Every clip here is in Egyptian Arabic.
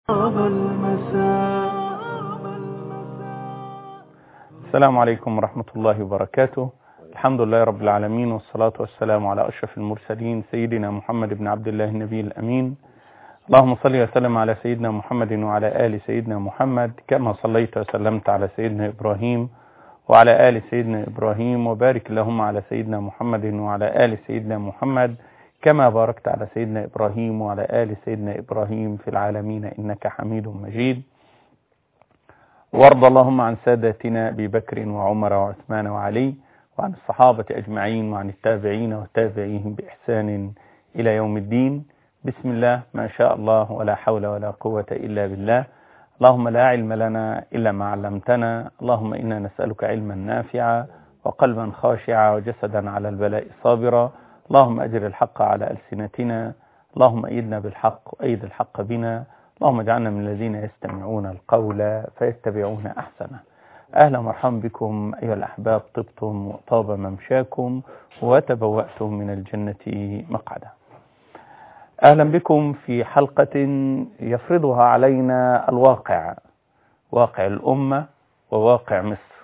السلام عليكم ورحمة الله وبركاته الحمد لله رب العالمين والصلاة والسلام على أشرف المرسلين سيدنا محمد بن عبد الله النبي الأمين اللهم صل وسلم على سيدنا محمد وعلى آل سيدنا محمد كما صليت وسلمت على سيدنا إبراهيم وعلى آل سيدنا إبراهيم وبارك اللهم على سيدنا محمد وعلى آل سيدنا محمد كما باركت على سيدنا إبراهيم وعلى آل سيدنا إبراهيم في العالمين إنك حميد مجيد وارض اللهم عن سادتنا أبي بكر وعمر وعثمان وعلي وعن الصحابة أجمعين وعن التابعين والتابعين بإحسان إلى يوم الدين بسم الله ما شاء الله ولا حول ولا قوة إلا بالله اللهم لا علم لنا إلا ما علمتنا اللهم إنا نسألك علما نافعا وقلبا خاشعا وجسدا على البلاء صابرا اللهم أجر الحق على ألسنتنا اللهم أيدنا بالحق وأيد الحق بنا اللهم اجعلنا من الذين يستمعون القول فيتبعون أحسنه أهلا ومرحبا بكم أيها الأحباب طبتم وطاب ممشاكم وتبوأتم من الجنة مقعدا أهلا بكم في حلقة يفرضها علينا الواقع واقع الأمة وواقع مصر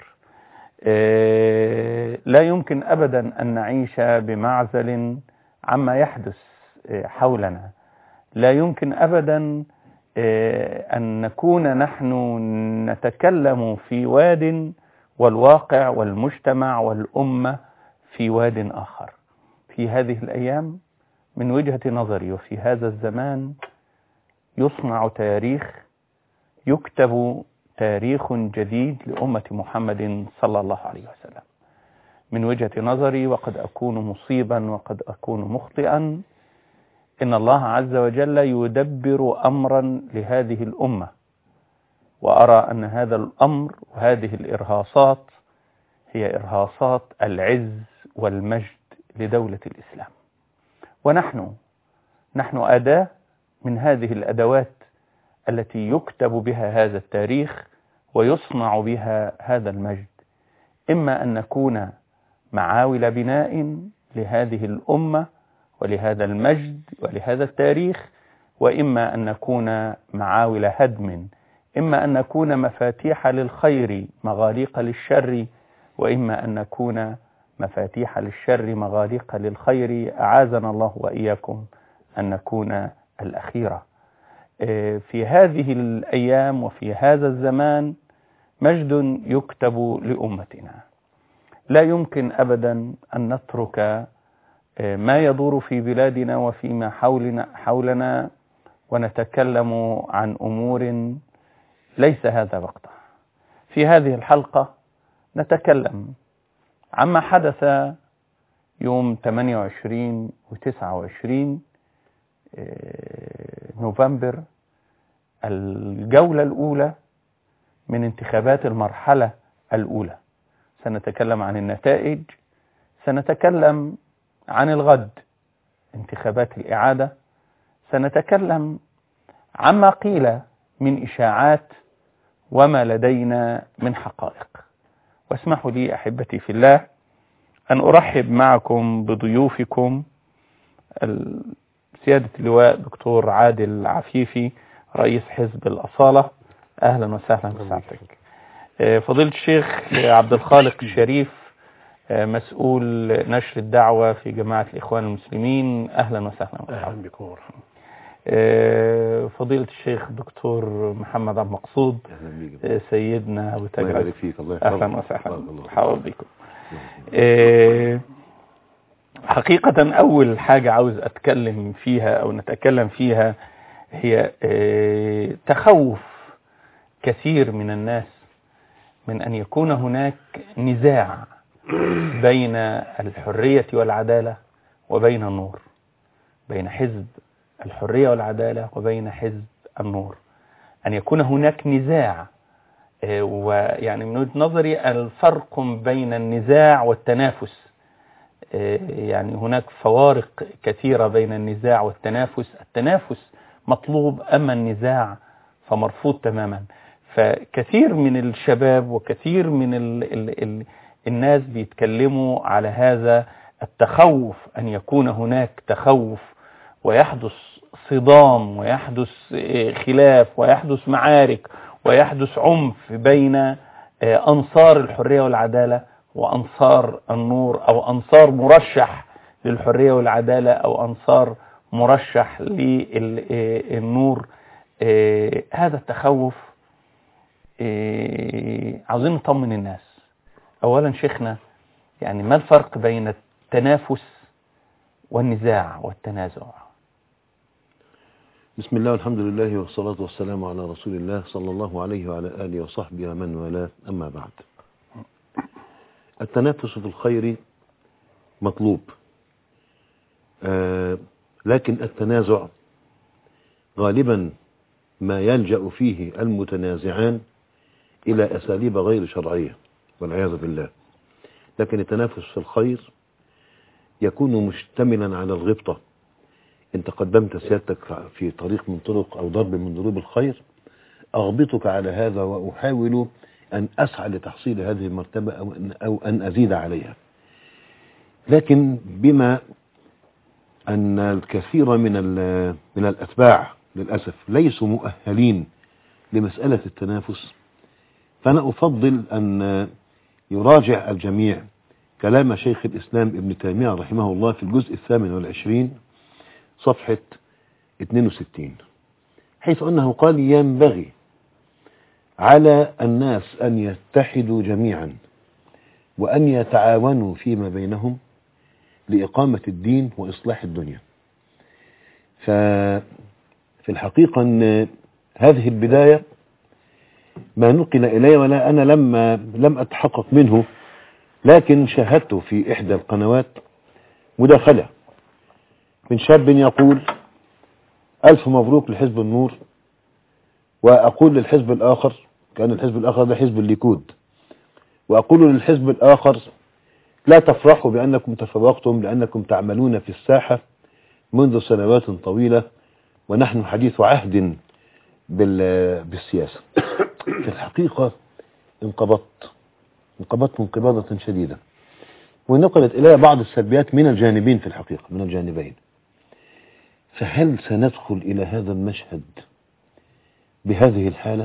لا يمكن أبدا أن نعيش بمعزل عما يحدث حولنا لا يمكن أبدا أن نكون نحن نتكلم في واد والواقع والمجتمع والأمة في واد آخر في هذه الأيام من وجهة نظري وفي هذا الزمان يصنع تاريخ يكتب تاريخ جديد لأمة محمد صلى الله عليه وسلم من وجهة نظري وقد أكون مصيبا وقد أكون مخطئا إن الله عز وجل يدبر أمرا لهذه الأمة وأرى أن هذا الأمر وهذه الإرهاصات هي إرهاصات العز والمجد لدولة الإسلام ونحن نحن أداة من هذه الأدوات التي يكتب بها هذا التاريخ ويصنع بها هذا المجد إما أن نكون معاول بناء لهذه الأمة ولهذا المجد ولهذا التاريخ وإما أن نكون معاول هدم إما أن نكون مفاتيح للخير مغاليق للشر وإما أن نكون مفاتيح للشر مغاليق للخير أعاذنا الله وإياكم أن نكون الأخيرة في هذه الأيام وفي هذا الزمان مجد يكتب لأمتنا لا يمكن أبدا أن نترك ما يدور في بلادنا وفيما حولنا, حولنا ونتكلم عن أمور ليس هذا وقتها في هذه الحلقة نتكلم عما حدث يوم 28 و 29 نوفمبر الجولة الأولى من انتخابات المرحلة الأولى سنتكلم عن النتائج سنتكلم عن الغد انتخابات الإعادة سنتكلم عما قيل من إشاعات وما لدينا من حقائق واسمحوا لي أحبتي في الله أن أرحب معكم بضيوفكم سيادة اللواء دكتور عادل عفيفي رئيس حزب الأصالة أهلا وسهلا بسعادتك فضيلة الشيخ عبد الخالق الشريف مسؤول نشر الدعوة في جماعة الإخوان المسلمين أهلا وسهلا أهلا بكم فضيلة الشيخ الدكتور محمد عبد المقصود سيدنا أبو تاج الله فيك الله أهلا وسهلا حاول بكم حقيقة أول حاجة عاوز أتكلم فيها أو نتكلم فيها هي تخوف كثير من الناس من أن يكون هناك نزاع بين الحرية والعدالة وبين النور بين حزب الحرية والعدالة وبين حزب النور أن يكون هناك نزاع ويعني من وجهة نظري الفرق بين النزاع والتنافس يعني هناك فوارق كثيرة بين النزاع والتنافس التنافس مطلوب أما النزاع فمرفوض تماما فكثير من الشباب وكثير من ال ال ال الناس بيتكلموا على هذا التخوف أن يكون هناك تخوف ويحدث صدام ويحدث آه، خلاف ويحدث معارك ويحدث عنف بين آه، أنصار الحرية والعدالة وأنصار النور أو أنصار مرشح للحرية والعدالة أو أنصار مرشح للنور آه، هذا التخوف آه، عاوزين نطمن الناس أولا شيخنا يعني ما الفرق بين التنافس والنزاع والتنازع بسم الله والحمد لله والصلاة والسلام على رسول الله صلى الله عليه وعلى آله وصحبه ومن والاه أما بعد التنافس في الخير مطلوب آه لكن التنازع غالبا ما يلجأ فيه المتنازعان إلى أساليب غير شرعية والعياذ بالله لكن التنافس في الخير يكون مشتملا على الغبطة إن تقدمت سيادتك في طريق من طرق أو ضرب من ضروب الخير أغبطك على هذا وأحاول أن أسعى لتحصيل هذه المرتبة أو أن, أو أن أزيد عليها لكن بما أن الكثير من من الأتباع للأسف ليسوا مؤهلين لمسألة التنافس فأنا أفضل أن يراجع الجميع كلام شيخ الإسلام ابن تيمية رحمه الله في الجزء الثامن والعشرين صفحة 62 حيث أنه قال ينبغي على الناس أن يتحدوا جميعا وأن يتعاونوا فيما بينهم لإقامة الدين وإصلاح الدنيا ففي الحقيقة أن هذه البداية ما نقل إلي ولا أنا لما لم أتحقق منه لكن شاهدته في إحدى القنوات مداخلة من شاب يقول ألف مبروك لحزب النور وأقول للحزب الآخر كان الحزب الآخر ده حزب الليكود وأقول للحزب الآخر لا تفرحوا بأنكم تفوقتم لأنكم تعملون في الساحة منذ سنوات طويلة ونحن حديث عهد بالسياسة في الحقيقة انقبضت انقبضت انقباضة شديدة ونقلت إلي بعض السلبيات من الجانبين في الحقيقة من الجانبين فهل سندخل إلى هذا المشهد بهذه الحالة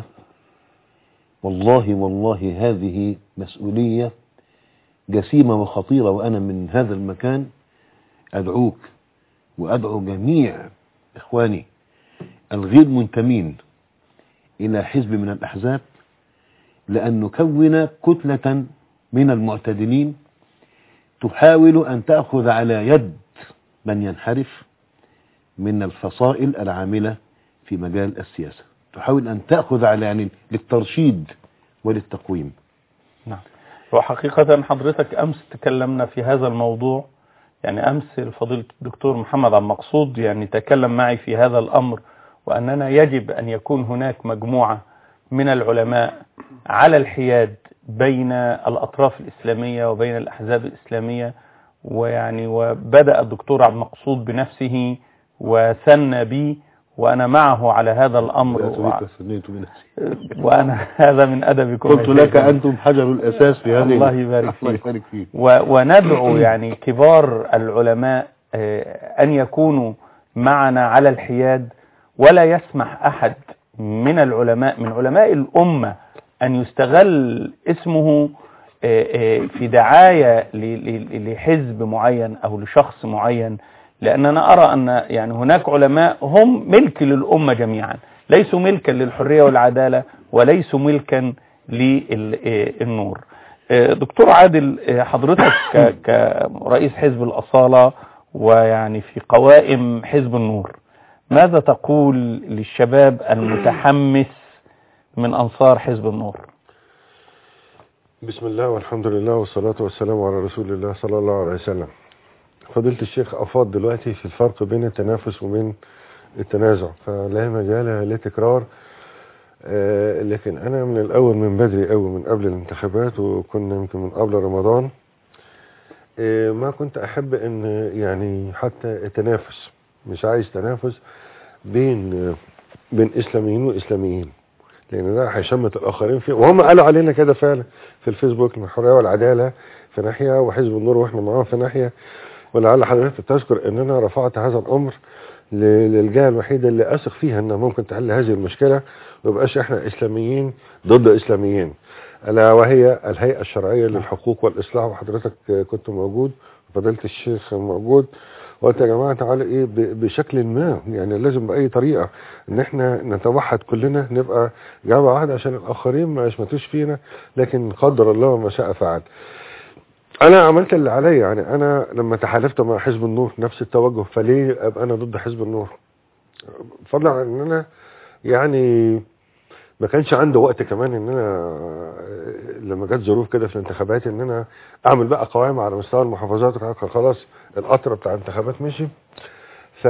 والله والله هذه مسؤولية جسيمة وخطيرة وأنا من هذا المكان أدعوك وأدعو جميع إخواني الغير منتمين إلى حزب من الأحزاب لأن نكون كتلة من المعتدلين تحاول أن تأخذ على يد من ينحرف من الفصائل العاملة في مجال السياسة تحاول أن تأخذ على يعني للترشيد وللتقويم نعم وحقيقة حضرتك أمس تكلمنا في هذا الموضوع يعني أمس الفضيلة الدكتور محمد عبد المقصود يعني تكلم معي في هذا الأمر وأننا يجب أن يكون هناك مجموعة من العلماء على الحياد بين الأطراف الإسلامية وبين الأحزاب الإسلامية ويعني وبدأ الدكتور عبد المقصود بنفسه وثنى بي وأنا معه على هذا الأمر و... وأنا هذا من أدبكم قلت لك أنتم حجر الأساس في هذه الله يبارك فيك و... وندعو يعني كبار العلماء أن يكونوا معنا على الحياد ولا يسمح أحد من العلماء من علماء الأمة أن يستغل اسمه في دعاية لحزب معين أو لشخص معين لأن أنا أرى أن يعني هناك علماء هم ملك للأمة جميعا ليسوا ملكا للحرية والعدالة وليسوا ملكا للنور دكتور عادل حضرتك كرئيس حزب الأصالة ويعني في قوائم حزب النور ماذا تقول للشباب المتحمس من أنصار حزب النور بسم الله والحمد لله والصلاة والسلام على رسول الله صلى الله عليه وسلم فضيلة الشيخ أفاض دلوقتي في الفرق بين التنافس وبين التنازع فلا مجال لتكرار آه لكن أنا من الأول من بدري أوي من قبل الانتخابات وكنا يمكن من قبل رمضان آه ما كنت أحب أن يعني حتى التنافس مش عايز تنافس بين بين إسلاميين وإسلاميين لأن ده هيشمت الآخرين فيه وهم قالوا علينا كده فعلا في الفيسبوك الحرية والعدالة في ناحية وحزب النور وإحنا معاهم في ناحية ولعل حضرتك تذكر ان انا رفعت هذا الامر ل- للجهة الوحيدة اللي أثق فيها أنها ممكن تحل هذه المشكلة ويبقاش إحنا إسلاميين ضد إسلاميين ألا وهي الهيئة الشرعية للحقوق والإصلاح وحضرتك كنت موجود فضيلة الشيخ موجود وقلت يا جماعة تعالوا إيه ب- بشكل ما يعني لازم بأي طريقة إن إحنا نتوحد كلنا نبقى جامعة واحدة عشان الآخرين ما يشمتوش فينا لكن قدر الله ما شاء فعل انا عملت اللي عليا يعني انا لما تحالفت مع حزب النور نفس التوجه فليه ابقى انا ضد حزب النور فضلا عن ان انا يعني ما كانش عندي وقت كمان ان انا لما جت ظروف كده في الانتخابات ان انا اعمل بقى قوائم على مستوى المحافظات وكان خلاص القطر بتاع الانتخابات مشي ف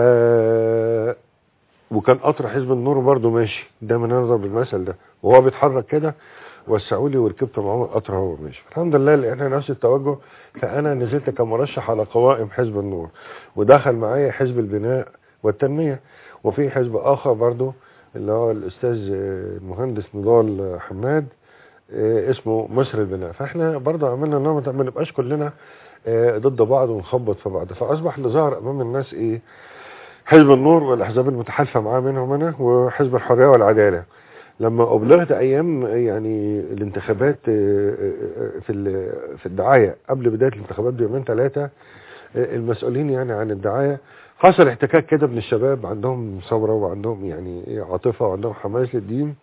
وكان قطر حزب النور برضه ماشي دايما انا اضرب المثل ده وهو بيتحرك كده وسعوا لي وركبت معاهم القطر هو ماشي الحمد لله لقينا نفس التوجه فانا نزلت كمرشح على قوائم حزب النور ودخل معايا حزب البناء والتنميه وفي حزب اخر برضه اللي هو الاستاذ آه، المهندس نضال حماد آه، اسمه مصر البناء فاحنا برضه عملنا نمط ما نبقاش كلنا آه، ضد بعض ونخبط في بعض فاصبح اللي ظهر امام الناس ايه حزب النور والاحزاب المتحالفه معاه منهم انا وحزب الحريه والعداله لما ابلغت ايام يعني الانتخابات آه، آه، في ال- في الدعايه قبل بدايه الانتخابات بيومين ثلاثه المسؤولين يعني عن الدعايه حصل احتكاك كده من الشباب عندهم ثوره وعندهم يعني إيه عاطفه وعندهم حماس للدين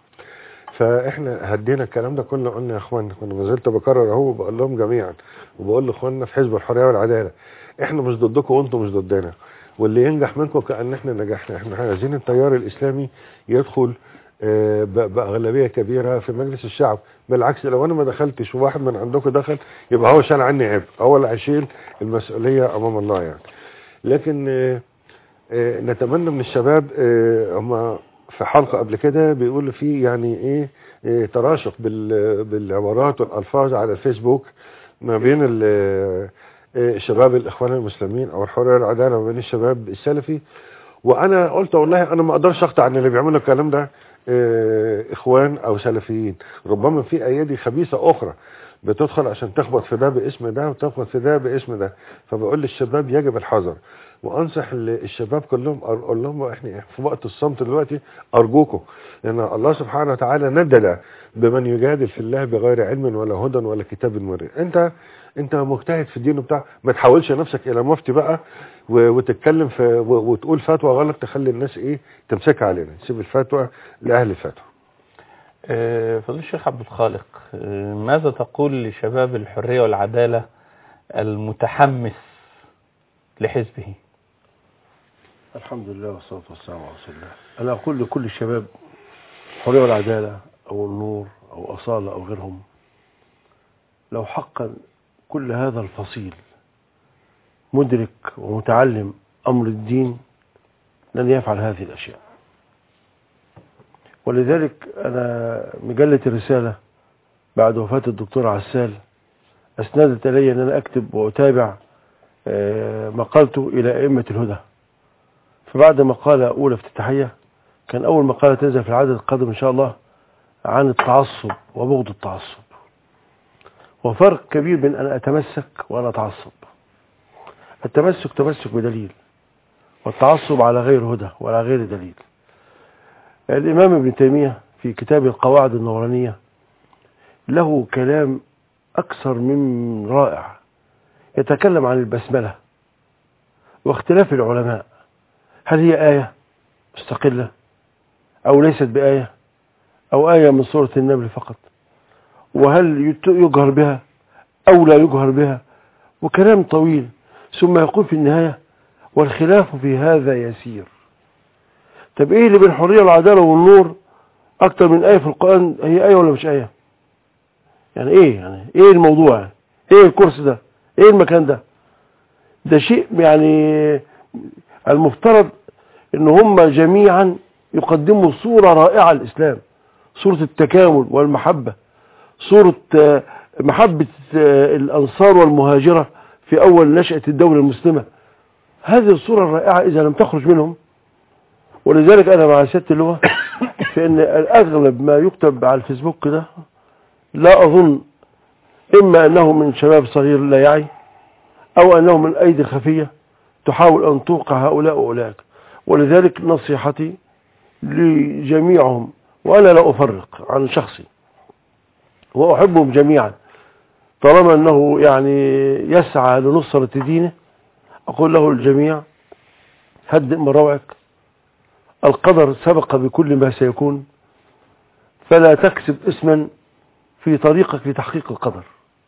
فاحنا هدينا الكلام ده كله قلنا يا اخوانا كنا ما زلت بكرر اهو وبقول لهم جميعا وبقول لاخواننا في حزب الحريه والعداله احنا مش ضدكم وانتم مش ضدنا واللي ينجح منكم كان احنا نجحنا احنا عايزين التيار الاسلامي يدخل آه، ب- باغلبيه كبيره في مجلس الشعب بالعكس لو انا ما دخلتش وواحد من عندكم دخل يبقى هو شال عني عبء هو اللي هيشيل المسؤوليه امام الله يعني لكن آه، آه، نتمنى من الشباب آه، هم في حلقه قبل كده بيقولوا في يعني ايه آه، تراشق بال- بالعبارات والالفاظ على الفيسبوك ما بين ال- آه، شباب الاخوان المسلمين او الحريه والعداله ما بين الشباب السلفي وانا قلت والله انا ما اقدرش اقطع ان اللي بيعملوا الكلام ده آه، اخوان او سلفيين ربما في ايادي خبيثه اخرى بتدخل عشان تخبط في ده باسم ده وتخبط في ده باسم ده فبقول للشباب يجب الحذر وانصح ال- الشباب كلهم اقول لهم احنا في وقت الصمت دلوقتي ارجوكم لان الله سبحانه وتعالى ندد بمن يجادل في الله بغير علم ولا هدى ولا كتاب منير انت انت مجتهد في الدين بتاع ما تحولش نفسك الى مفتي بقى و- وتتكلم في و- وتقول فتوى غلط تخلي الناس ايه تمسكها علينا تسيب الفتوى لاهل الفتوى آه، فضيلة الشيخ عبد الخالق آه، ماذا تقول لشباب الحرية والعدالة المتحمس لحزبه الحمد لله والصلاة والسلام على رسول الله أنا أقول لكل الشباب الحرية والعدالة أو النور أو أصالة أو غيرهم لو حقا كل هذا الفصيل مدرك ومتعلم أمر الدين لن يفعل هذه الأشياء ولذلك أنا مجلة الرسالة بعد وفاة الدكتور عسال أسندت إلي أن أنا أكتب وأتابع آه، مقالته إلى أئمة الهدى فبعد مقالة أولى افتتاحية كان أول مقالة تنزل في العدد القادم إن شاء الله عن التعصب وبغض التعصب وفرق كبير بين أن أتمسك وأن أتعصب التمسك تمسك بدليل والتعصب على غير هدى وعلى غير دليل الإمام ابن تيمية في كتاب القواعد النورانية له كلام أكثر من رائع يتكلم عن البسملة واختلاف العلماء هل هي آية مستقلة أو ليست بآية أو آية من سورة النمل فقط وهل يت- يجهر بها أو لا يجهر بها وكلام طويل ثم يقول في النهاية والخلاف في هذا يسير طب ايه اللي بين الحرية والعدالة والنور اكتر من آية في القرآن هي آية ولا مش آية يعني ايه يعني ايه الموضوع يعني؟ ايه الكرسي ده ايه المكان ده ده شيء يعني المفترض ان هم جميعا يقدموا صورة رائعة للإسلام صورة التكامل والمحبة صورة آه، محبة آه، الأنصار والمهاجرة في أول نشأة الدولة المسلمة هذه الصورة الرائعة إذا لم تخرج منهم ولذلك أنا مع سيادة اللواء في أن الأغلب ما يكتب على الفيسبوك ده لا أظن إما أنه من شباب صغير لا يعي أو أنه من أيدي خفية تحاول أن توقع هؤلاء وأولئك ولذلك نصيحتي لجميعهم وأنا لا أفرق عن شخصي وأحبهم جميعا طالما أنه يعني يسعى لنصرة دينه أقول له الجميع هدئ من روعك القدر سبق بكل ما سيكون فلا تكسب اسما في طريقك لتحقيق القدر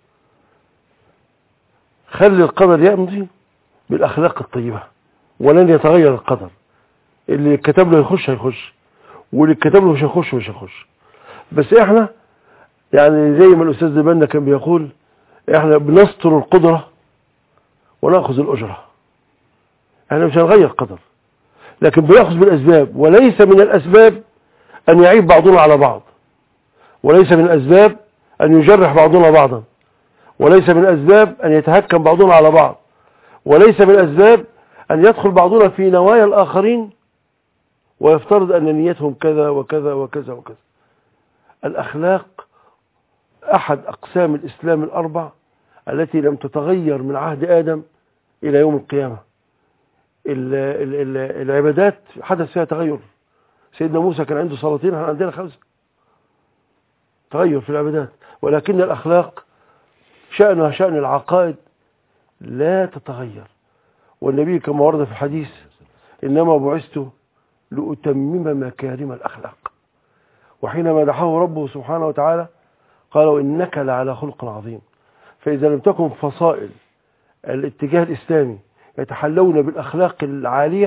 خلي القدر يمضي بالأخلاق الطيبة ولن يتغير القدر اللي كتب له يخش هيخش واللي كتب له مش هيخش مش هيخش بس احنا يعني زي ما الأستاذ زباننا كان بيقول احنا بنستر القدرة ونأخذ الأجرة احنا مش هنغير قدر لكن بنأخذ بالأسباب وليس من الأسباب أن يعيب بعضنا على بعض وليس من الأسباب أن يجرح بعضنا بعضا وليس من الأسباب أن يتهكم بعضنا على بعض وليس من الأسباب أن يدخل بعضنا في نوايا الآخرين ويفترض أن نيتهم كذا وكذا وكذا وكذا الأخلاق أحد أقسام الإسلام الأربع التي لم تتغير من عهد آدم إلى يوم القيامة ال ال ال العبادات حدث فيها تغير سيدنا موسى كان عنده صلاتين احنا عندنا خمسة تغير في العبادات ولكن الأخلاق شأنها شأن العقائد لا تتغير والنبي كما ورد في الحديث إنما بعثت لأتمم مكارم الأخلاق وحينما دعاه ربه سبحانه وتعالى قال وإنك لعلى خلق عظيم فإذا لم تكن فصائل الاتجاه الإسلامي يتحلون بالأخلاق العالية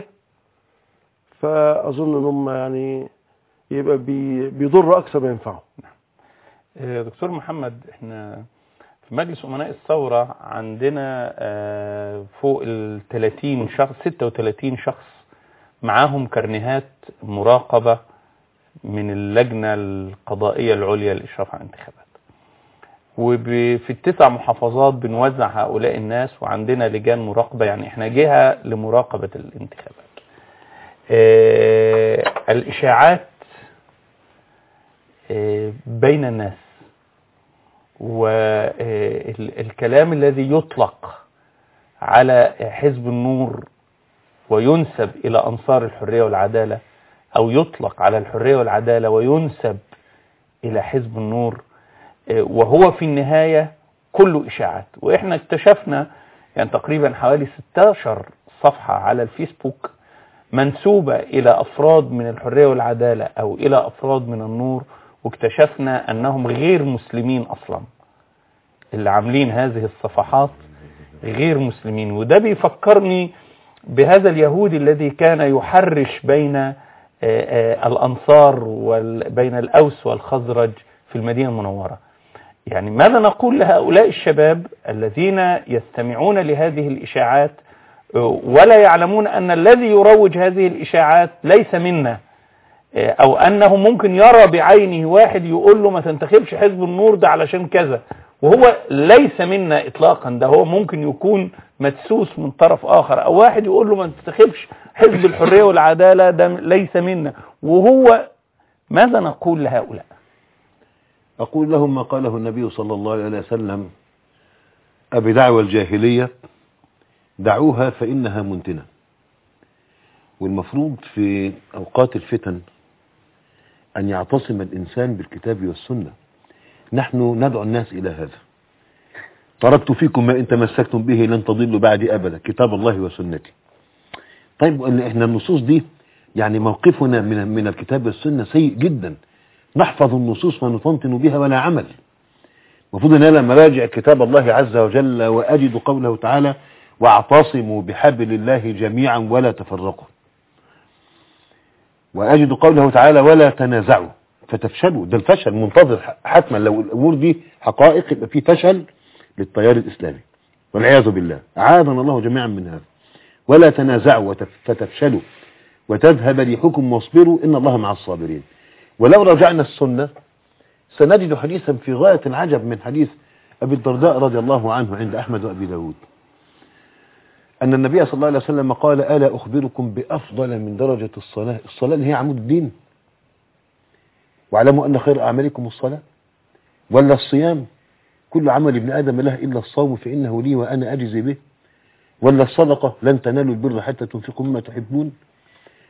فأظن أنهم يعني يبقى بي- بيضر أكثر ما ينفعه آه، دكتور محمد احنا في مجلس أمناء الثورة عندنا آه، فوق ال 30 شخص 36 شخص معاهم كرنيهات مراقبة من اللجنة القضائية العليا للإشراف على الانتخابات وفي التسع محافظات بنوزع هؤلاء الناس وعندنا لجان مراقبة يعني احنا جهة لمراقبة الانتخابات آه، الإشاعات آه، بين الناس والكلام الذي يطلق على حزب النور وينسب إلى أنصار الحرية والعدالة أو يطلق على الحرية والعدالة وينسب إلى حزب النور آه، وهو في النهاية كله إشاعات وإحنا اكتشفنا يعني تقريبا حوالي 16 صفحة على الفيسبوك منسوبة إلى أفراد من الحرية والعدالة أو إلى أفراد من النور واكتشفنا أنهم غير مسلمين أصلا اللي عاملين هذه الصفحات غير مسلمين وده بيفكرني بهذا اليهودي الذي كان يحرش بين آه، آه، الأنصار وبين الأوس والخزرج في المدينة المنورة يعني ماذا نقول لهؤلاء الشباب الذين يستمعون لهذه الإشاعات آه، ولا يعلمون أن الذي يروج هذه الإشاعات ليس منا آه، أو أنه ممكن يرى بعينه واحد يقول له ما تنتخبش حزب النور ده علشان كذا وهو ليس منا إطلاقا ده هو ممكن يكون مدسوس من طرف آخر أو واحد يقول له ما تنتخبش حزب الحرية والعدالة ده ليس منا وهو ماذا نقول لهؤلاء أقول لهم ما قاله النبي صلى الله عليه وسلم أبي دعوى الجاهلية دعوها فإنها منتنة والمفروض في أوقات الفتن أن يعتصم الإنسان بالكتاب والسنة نحن ندعو الناس إلى هذا تركت فيكم ما إن تمسكتم به لن تضلوا بعدي أبدا كتاب الله وسنتي طيب إن إحنا النصوص دي يعني موقفنا من من الكتاب والسنة سيء جدا نحفظ النصوص ونطنطن بها ولا عمل المفروض ان انا لما راجع كتاب الله عز وجل واجد قوله تعالى واعتصموا بحبل الله جميعا ولا تفرقوا واجد قوله تعالى ولا تنازعوا فتفشلوا ده الفشل منتظر حتما لو الامور دي حقائق يبقى في فشل للتيار الاسلامي والعياذ بالله اعاذنا الله جميعا من هذا ولا تنازعوا وتف- فتفشلوا وتذهب ريحكم واصبروا ان الله مع الصابرين ولو رجعنا السنه سنجد حديثا في غاية العجب من حديث أبي الدرداء رضي الله عنه عند أحمد وأبي داود أن النبي صلى الله عليه وسلم قال ألا أخبركم بأفضل من درجة الصلاة الصلاة اللي هي عمود الدين واعلموا أن خير أعمالكم الصلاة ولا الصيام كل عمل ابن آدم له إلا الصوم فإنه لي وأنا أجزي به ولا الصدقة لن تنالوا البر حتى تنفقوا مما تحبون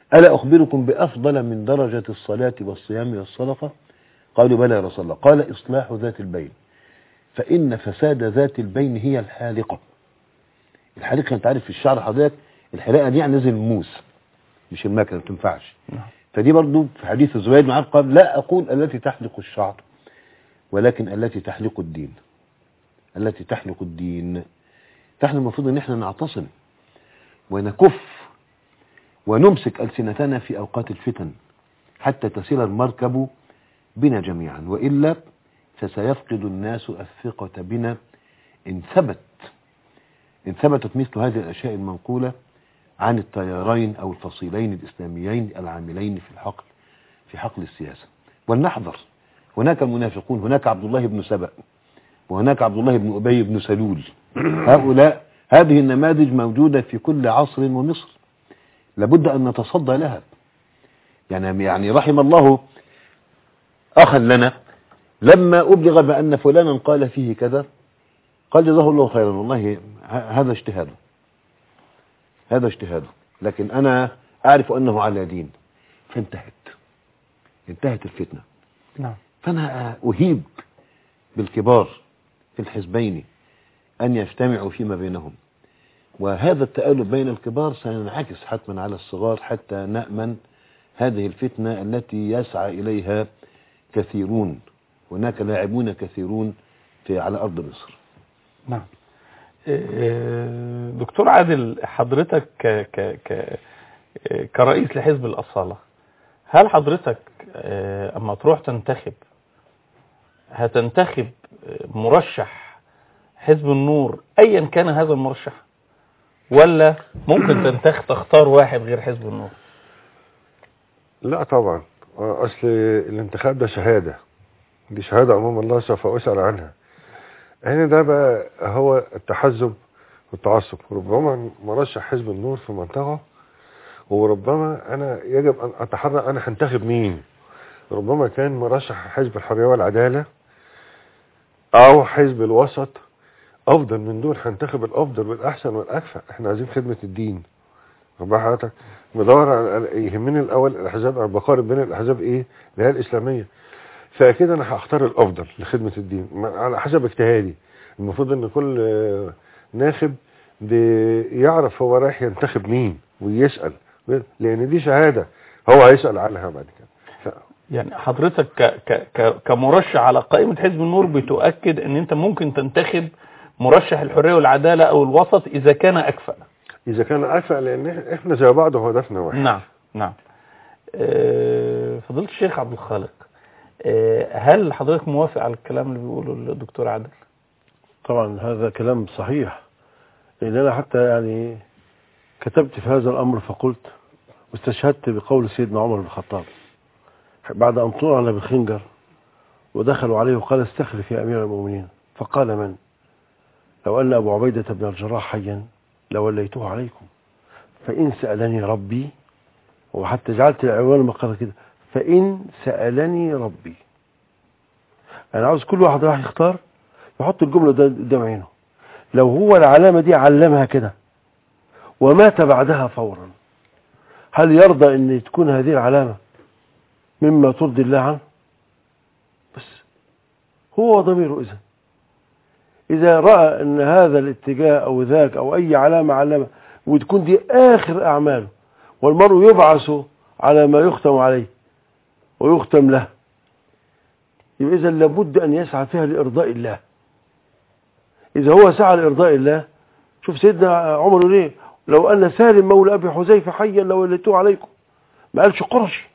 ألا أخبركم بأفضل من درجة الصلاة والصيام والصدقة قالوا بلى يا رسول الله قال إصلاح ذات البين فإن فساد ذات البين هي الحالقة الحالقة أنت عارف في الشعر حضرتك الحلاقة دي يعني نزل الموس مش المكنة ما تنفعش نعم. فدي برضو في حديث زبيد بن عمرو قال لا أقول التي تحلق الشعر ولكن التي تحلق الدين التي تحلق الدين فاحنا المفروض ان احنا نعتصم ونكف ونمسك ألسنتنا في أوقات الفتن حتى تسير المركب بنا جميعا وإلا فسيفقد الناس الثقة بنا إن ثبت إن ثبتت مثل هذه الأشياء المنقولة عن التيارين أو الفصيلين الإسلاميين العاملين في الحقل في حقل السياسة ولنحذر هناك المنافقون هناك عبد الله بن سبأ وهناك عبد الله بن أبي بن سلول هؤلاء هذه النماذج موجودة في كل عصر ومصر لابد أن نتصدى لها يعني يعني رحم الله أخا لنا لما أبلغ بأن فلانا قال فيه كذا قال جزاه الله خيرا والله ه- هذا اجتهاده هذا اجتهاده لكن أنا أعرف أنه على دين فانتهت انتهت الفتنة نعم فأنا أهيب بالكبار في الحزبين أن يجتمعوا فيما بينهم وهذا التآلف بين الكبار سينعكس حتما على الصغار حتى نأمن هذه الفتنة التي يسعى إليها كثيرون هناك لاعبون كثيرون في على أرض مصر نعم آه، دكتور عادل حضرتك ك ك ك كرئيس لحزب الأصالة هل حضرتك آه، أما تروح تنتخب هتنتخب آه، مرشح حزب النور أيا كان هذا المرشح ولا ممكن تنتخب تختار واحد غير حزب النور لا طبعا آه، اصل الانتخاب ده شهاده دي شهاده امام الله سوف اسال عنها هنا ده بقى هو التحزب والتعصب ربما مرشح حزب النور في منطقه وربما انا يجب ان اتحرى انا هنتخب مين ربما كان مرشح حزب الحريه والعداله او حزب الوسط افضل من دول هنتخب الافضل والاحسن والاكفأ احنا عايزين خدمه الدين ربنا حضرتك بدور على يهمني الاول الاحزاب انا بقارن بين الاحزاب ايه اللي هي الاسلاميه فاكيد انا هختار الافضل لخدمه الدين ما- على حسب اجتهادي المفروض ان كل آه، ناخب بيعرف هو رايح ينتخب مين ويسال لان دي شهاده هو هيسال عنها بعد كده ف- يعني حضرتك ك ك ك كمرشح على قائمة حزب النور بتؤكد ان انت ممكن تنتخب مرشح الحرية والعدالة او الوسط اذا كان اكفأ اذا كان اكفأ لان إح- احنا زي بعض وهدفنا واحد نعم نعم آه، فضيلة الشيخ عبد الخالق آه، هل حضرتك موافق على الكلام اللي بيقوله الدكتور عادل طبعا هذا كلام صحيح لأن أنا حتى يعني كتبت في هذا الأمر فقلت واستشهدت بقول سيدنا عمر بن الخطاب بعد أن طلع بالخنجر ودخلوا عليه وقال استخلف يا أمير المؤمنين فقال من لو أن أبو عبيدة بن الجراح حيا لوليته عليكم فإن سألني ربي وحتى جعلت العنوان المقالة كده فإن سألني ربي أنا عاوز كل واحد راح يختار يحط الجملة ده قدام عينه لو هو العلامة دي علمها كده ومات بعدها فورا هل يرضى ان تكون هذه العلامة مما ترضي الله عنه بس هو ضميره اذا اذا رأى ان هذا الاتجاه او ذاك او اي علامة علامة وتكون دي اخر اعماله والمرء يبعث على ما يختم عليه ويختم له يبقى اذا لابد ان يسعى فيها لارضاء الله إذا هو سعى لإرضاء الله شوف سيدنا عمر يقول ايه لو أن سالم مولى أبي حذيفة حيا لوليته عليكم ما قالش قرش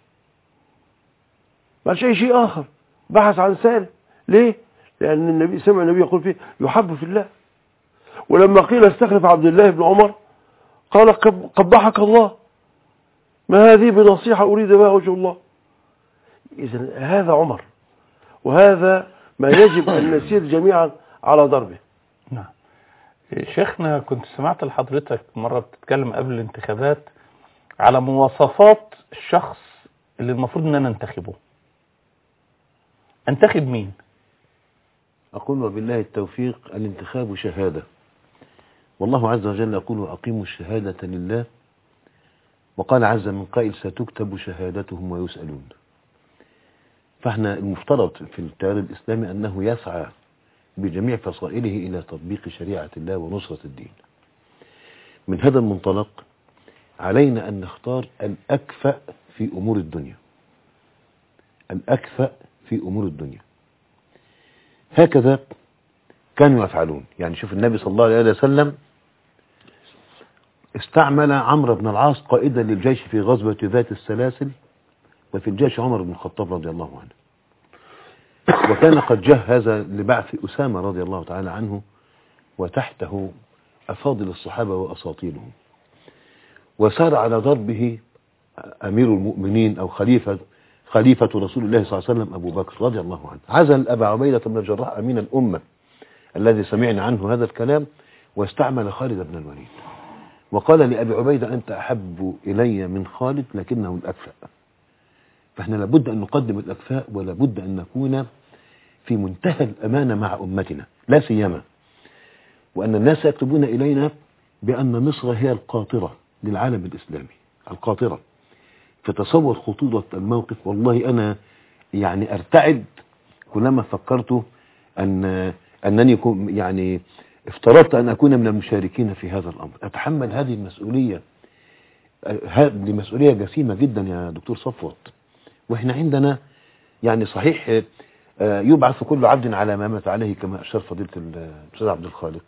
ما قالش أي شيء آخر بحث عن سالم ليه؟ لأن النبي سمع النبي يقول فيه يحب في الله ولما قيل استخلف عبد الله بن عمر قال قب- قبحك الله ما هذه بنصيحة أريد بها وجه الله إذا هذا عمر وهذا ما يجب أن نسير جميعا على ضربه نعم شيخنا كنت سمعت لحضرتك مرة بتتكلم قبل الانتخابات على مواصفات الشخص اللي المفروض ان انا انتخبه انتخب مين أقول وبالله التوفيق الانتخاب شهادة والله عز وجل يقول وأقيموا الشهادة لله وقال عز من قائل ستكتب شهادتهم ويسألون فاحنا المفترض في التيار الإسلامي أنه يسعى بجميع فصائله إلى تطبيق شريعة الله ونصرة الدين من هذا المنطلق علينا أن نختار الأكفأ في أمور الدنيا الأكفأ في أمور الدنيا هكذا كانوا يفعلون يعني شوف النبي صلى الله عليه وسلم استعمل عمرو بن العاص قائدا للجيش في غزوة ذات السلاسل وفي الجيش عمر بن الخطاب رضي الله عنه وكان قد جهز لبعث أسامة رضي الله تعالى عنه وتحته أفاضل الصحابة وأساطيلهم وسار على ضربه أمير المؤمنين أو خليفة خليفة رسول الله صلى الله عليه وسلم أبو بكر رضي الله عنه عزل أبا عبيدة بن الجراح أمين الأمة الذي سمعنا عنه هذا الكلام واستعمل خالد بن الوليد وقال لأبي عبيدة أنت أحب إلي من خالد لكنه الأكفأ فإحنا لابد أن نقدم الأكفاء ولابد أن نكون في منتهى الأمانة مع أمتنا لا سيما وأن الناس يكتبون إلينا بأن مصر هي القاطرة للعالم الإسلامي القاطرة فتصور خطورة الموقف والله أنا يعني أرتعد كلما فكرت أن أنني كن- يعني افترضت أن أكون من المشاركين في هذا الأمر أتحمل هذه المسؤولية أه، هذه مسؤولية جسيمة جدا يا دكتور صفوت وإحنا عندنا يعني صحيح آه، يبعث كل عبد على ما مات عليه كما أشار فضيلة الأستاذ عبد الخالق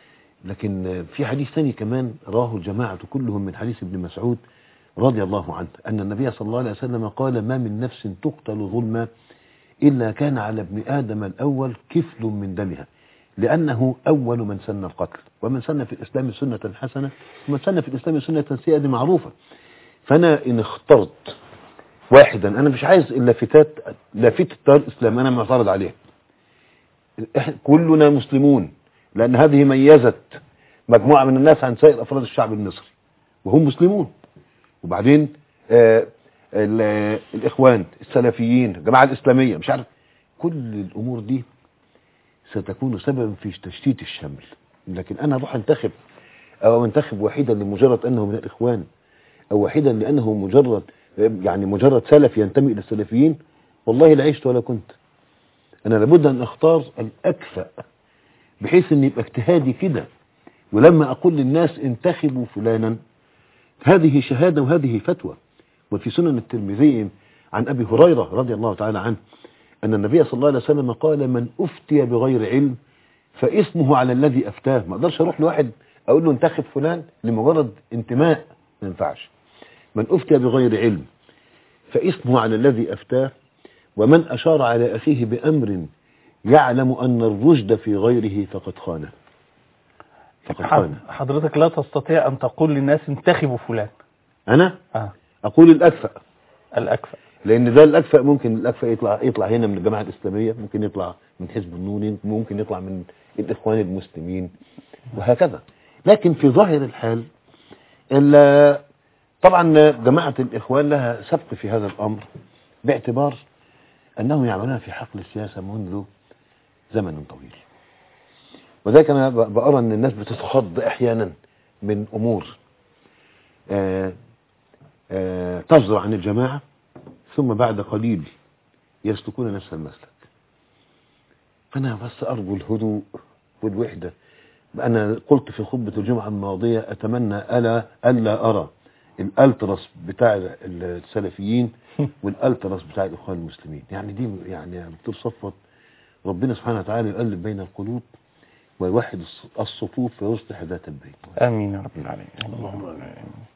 لكن آه، في حديث ثاني كمان راه الجماعة كلهم من حديث ابن مسعود رضي الله عنه أن النبي صلى الله عليه وسلم قال ما من نفس تقتل ظلما إلا كان على ابن آدم الأول كفل من دمها لأنه أول من سن القتل ومن سن في الإسلام سنة حسنة ومن سن في الإسلام سنة سيئة دي معروفة فأنا إن اخترت واحدا أنا مش عايز اللافتات لافتة التيار الإسلامي أنا معترض عليها إحنا كلنا مسلمون لأن هذه ميزت مجموعة من الناس عن سائر أفراد الشعب المصري وهم مسلمون وبعدين آه ال- الإخوان السلفيين الجماعة الإسلامية مش عارف كل الأمور دي ستكون سببا في تشتيت الشمل لكن أنا أروح أنتخب أو أنتخب واحدا لمجرد أنه من الإخوان أو واحدا لأنه مجرد يعني مجرد سلف ينتمي إلى السلفيين والله لا عشت ولا كنت أنا لابد أن أختار الأكفأ بحيث أن يبقى اجتهادي كده ولما أقول للناس انتخبوا فلانا هذه شهادة وهذه فتوى وفي سنن الترمذي عن أبي هريرة رضي الله تعالى عنه أن النبي صلى الله عليه وسلم قال من أفتي بغير علم فاسمه على الذي أفتاه ما أقدرش أروح لواحد أقول له انتخب فلان لمجرد انتماء ما ينفعش من أفتي بغير علم فاسمه على الذي أفتاه ومن أشار على أخيه بأمر يعلم أن الرشد في غيره فقد خانه فقد خانه حضرتك لا تستطيع أن تقول للناس انتخبوا فلان أنا آه. أقول الأكفأ الأكفأ لان ده الاكفأ ممكن الاكفأ يطلع يطلع هنا من الجماعه الاسلاميه ممكن يطلع من حزب النور ممكن يطلع من الاخوان المسلمين وهكذا لكن في ظاهر الحال ال- طبعا جماعه الاخوان لها سبق في هذا الامر باعتبار انهم يعملون في حقل السياسه منذ زمن طويل وذلك انا ب- بارى ان الناس بتتخض احيانا من امور آه، آه، تصدر عن الجماعه ثم بعد قليل يسلكون نفس المسلك فأنا بس أرجو الهدوء والوحدة أنا قلت في خطبة الجمعة الماضية أتمنى ألا ألا أرى الألترس بتاع السلفيين والألترس بتاع الإخوان المسلمين يعني دي يعني يا دكتور صفوت ربنا سبحانه وتعالى يقلب بين القلوب ويوحد الص- الصفوف ويصلح ذات البين آمين يا رب العالمين اللهم آمين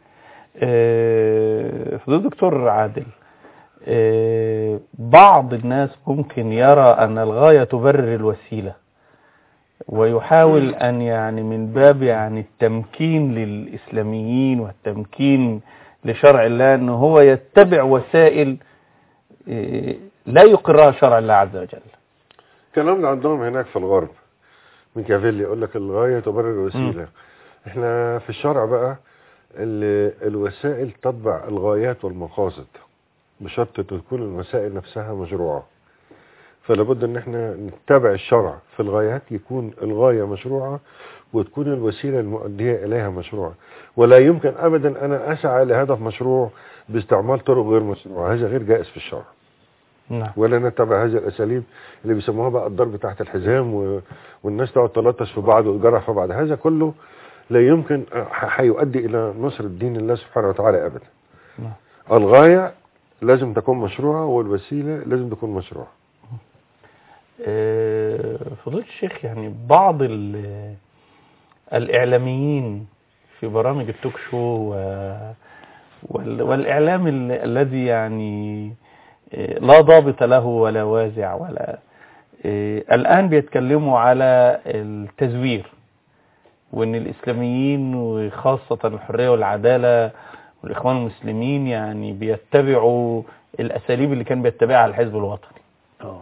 آه، فضيلة الدكتور عادل آه، بعض الناس ممكن يرى أن الغاية تبرر الوسيلة ويحاول أن يعني من باب يعني التمكين للإسلاميين والتمكين لشرع الله أنه هو يتبع وسائل آه، لا يقرها شرع الله عز وجل الكلام ده عندهم هناك في الغرب ميكافيلي يقول لك الغاية تبرر الوسيلة احنا في الشرع بقى ال- الوسائل تتبع الغايات والمقاصد بشرط تكون الوسائل نفسها مشروعة فلا بد ان احنا نتبع الشرع في الغايات يكون الغاية مشروعة وتكون الوسيلة المؤدية إليها مشروع ولا يمكن أبدا أنا أسعى لهدف مشروع باستعمال طرق غير مشروعة هذا غير جائز في الشرع نعم ولا نتبع هذه الأساليب اللي بيسموها بقى الضرب تحت الحزام و... والناس تقعد تلطش في بعض وتجرح في بعض هذا كله لا يمكن ح- هيؤدي إلى نصر الدين الله سبحانه وتعالى أبدا نعم. الغاية لازم تكون مشروعة والوسيلة لازم تكون مشروعة آه، فضيلة الشيخ يعني بعض ال- الإعلاميين في برامج التوك شو و- وال- والإعلام ال- الذي يعني آه، لا ضابط له ولا وازع ولا آه، الآن بيتكلموا على التزوير وإن الإسلاميين وخاصة الحرية والعدالة والإخوان المسلمين يعني بيتبعوا الأساليب اللي كان بيتبعها الحزب الوطني آه.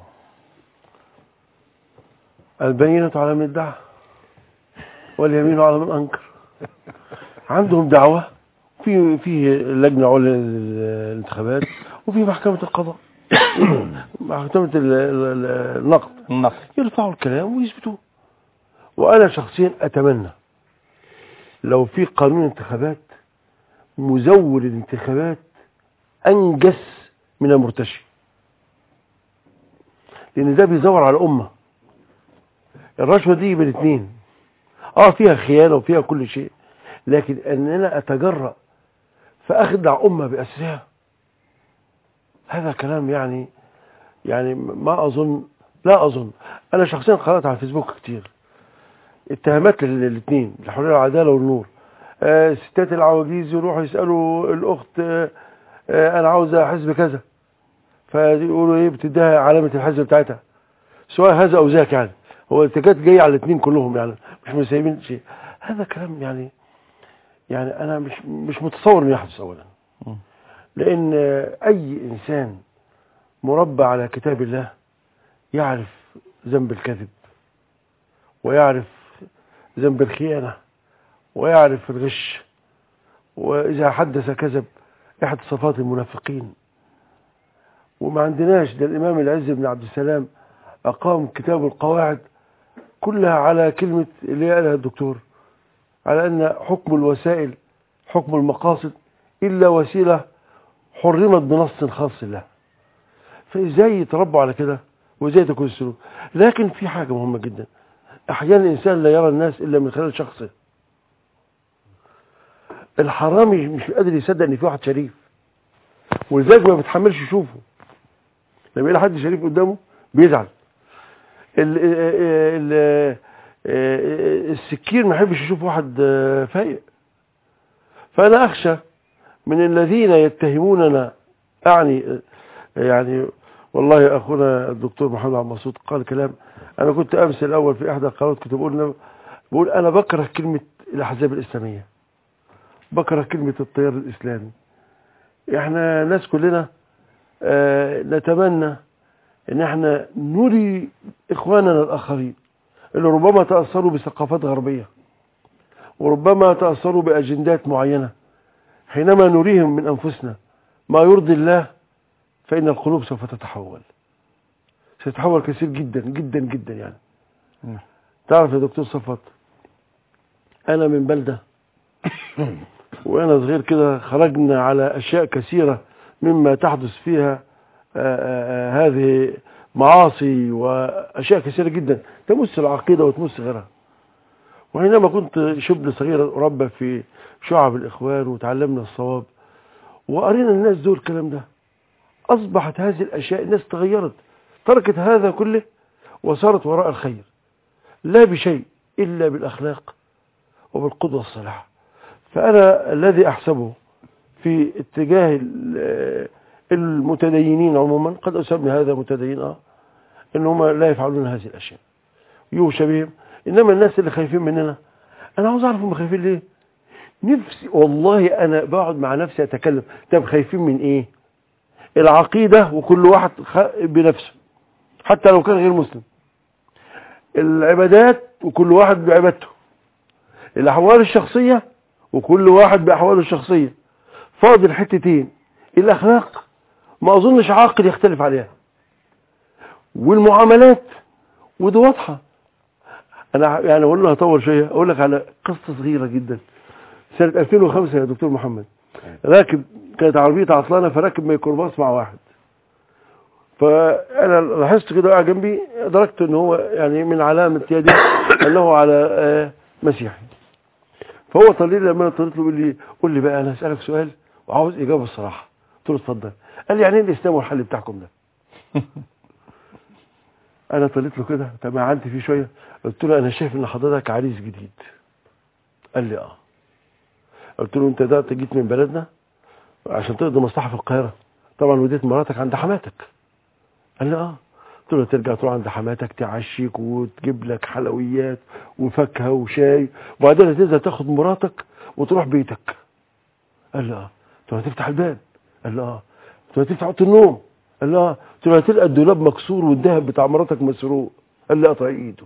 البينة على من ادعى واليمين على من انكر عندهم دعوة في في لجنة عليا للانتخابات وفي محكمة القضاء محكمة ال- ال- ال- النقد النقد يرفعوا الكلام ويثبتوه وانا شخصيا اتمنى لو في قانون انتخابات مزور الانتخابات انجس من المرتشي لان ده بيزور على الامه الرشوه دي بين اتنين اه فيها خيانه وفيها كل شيء لكن ان انا اتجرأ فاخدع امه باسرها هذا كلام يعني يعني ما اظن لا اظن انا شخصيا قرات على الفيسبوك كتير اتهامات للاثنين الحريه والعداله والنور آه، الستات العواجيز يروحوا يسالوا الاخت آه، آه، انا عاوزه حزب كذا فيقولوا ايه بتديها علامه الحزب بتاعتها سواء هذا او ذاك يعني هو الاتجاهات جاي على الاثنين كلهم يعني مش مسايبين شيء هذا كلام يعني يعني انا مش مش متصور انه يحدث اولا م. لان آه، اي انسان مربى على كتاب الله يعرف ذنب الكذب ويعرف ذنب الخيانة ويعرف الغش وإذا حدث كذب أحد صفات المنافقين وما عندناش ده الإمام العز بن عبد السلام أقام كتاب القواعد كلها على كلمة اللي قالها الدكتور على أن حكم الوسائل حكم المقاصد إلا وسيلة حرمت بنص خاص له فإزاي يتربوا على كده وإزاي تكون السلوك لكن في حاجة مهمة جدا أحيانا الإنسان لا يرى الناس إلا من خلال شخصه الحرامي مش قادر يصدق إن في واحد شريف ولذلك ما بيتحملش يشوفه لما يلاقي حد شريف قدامه بيزعل ال ال ال السكين ما يحبش يشوف واحد فايق فأنا أخشى من الذين يتهموننا أعني يعني والله أخونا الدكتور محمد عبد المقصود قال كلام أنا كنت أمس الأول في إحدى القنوات كنت بقول بقول أنا بكره كلمة الأحزاب الإسلامية بكره كلمة التيار الإسلامي إحنا ناس كلنا آه نتمنى إن إحنا نري إخواننا الآخرين اللي ربما تأثروا بثقافات غربية وربما تأثروا بأجندات معينة حينما نريهم من أنفسنا ما يرضي الله فإن القلوب سوف تتحول سيتحول كثير جدا جدا جدا يعني نعم. تعرف يا دكتور صفوت أنا من بلدة وأنا صغير كده خرجنا على أشياء كثيرة مما تحدث فيها آآ آآ هذه معاصي وأشياء كثيرة جدا تمس العقيدة وتمس غيرها وحينما كنت شبل صغير أربى في شعب الإخوان وتعلمنا الصواب وقرينا الناس دول الكلام ده أصبحت هذه الأشياء الناس تغيرت تركت هذا كله وصارت وراء الخير لا بشيء إلا بالأخلاق وبالقدوة الصالحة فأنا الذي أحسبه في اتجاه المتدينين عموما قد أسمي هذا متدين آه إنهم لا يفعلون هذه الأشياء يوشى بهم إنما الناس اللي خايفين مننا أنا عاوز أعرف هم خايفين ليه نفسي والله أنا بقعد مع نفسي أتكلم طب خايفين من إيه العقيدة وكل واحد بنفسه حتى لو كان غير مسلم العبادات وكل واحد بعبادته الأحوال الشخصية وكل واحد بأحواله الشخصية فاضل حتتين الأخلاق ما أظنش عاقل يختلف عليها والمعاملات ودي واضحة انا يعني اقول له هطول شويه اقول لك على قصه صغيره جدا سنه 2005 يا دكتور محمد راكب كانت عربيه عطلانه فراكب ميكروباص مع واحد فانا لاحظت كده قاعد جنبي ادركت ان هو يعني من علامه يدي انه على آه، مسيحي فهو طلع لي لما انا طلعت له بيقول لي قول لي بقى انا اسالك سؤال وعاوز اجابه الصراحه قلت له اتفضل قال لي يعني ايه الاسلام والحل بتاعكم ده انا طلعت له كده تمعنت فيه شويه قلت له انا شايف ان حضرتك عريس جديد قال لي اه قلت له انت ده أنت جيت من بلدنا عشان تقضي مصلحه في القاهره طبعا وديت مراتك عند حماتك قال لي اه قلت له ترجع تروح عند حماتك تعشيك وتجيب لك حلويات وفاكهه وشاي وبعدين تنزل تاخد مراتك وتروح بيتك قال لي اه قلت له هتفتح الباب قال لي اه قلت له هتفتح اوضه النوم قال لي اه قلت له هتلقى الدولاب مكسور والذهب بتاع مراتك مسروق قال لي قطع ايده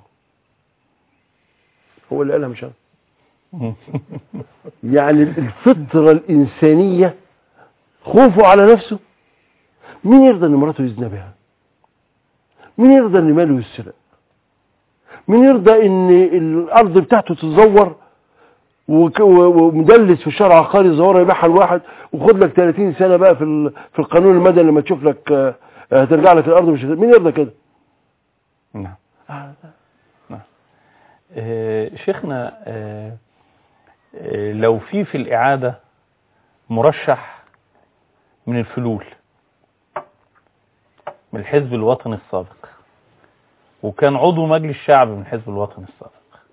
هو اللي قالها مش انا يعني الفطرة الإنسانية خوفه على نفسه مين يرضى ان مراته يزنى بها مين يرضى ان ماله يسرق مين يرضى ان الارض بتاعته تتزور وك- و- ومدلس في الشارع عقاري يزورها يبيعها لواحد وخد لك 30 سنه بقى في ال- في القانون المدني لما تشوف لك آه، هترجع لك الارض مش هت- مين يرضى كده؟ نعم آه، شيخنا آه، آه، لو في في الإعادة مرشح من الفلول من الحزب الوطني السابق وكان عضو مجلس الشعب من الحزب الوطني السابق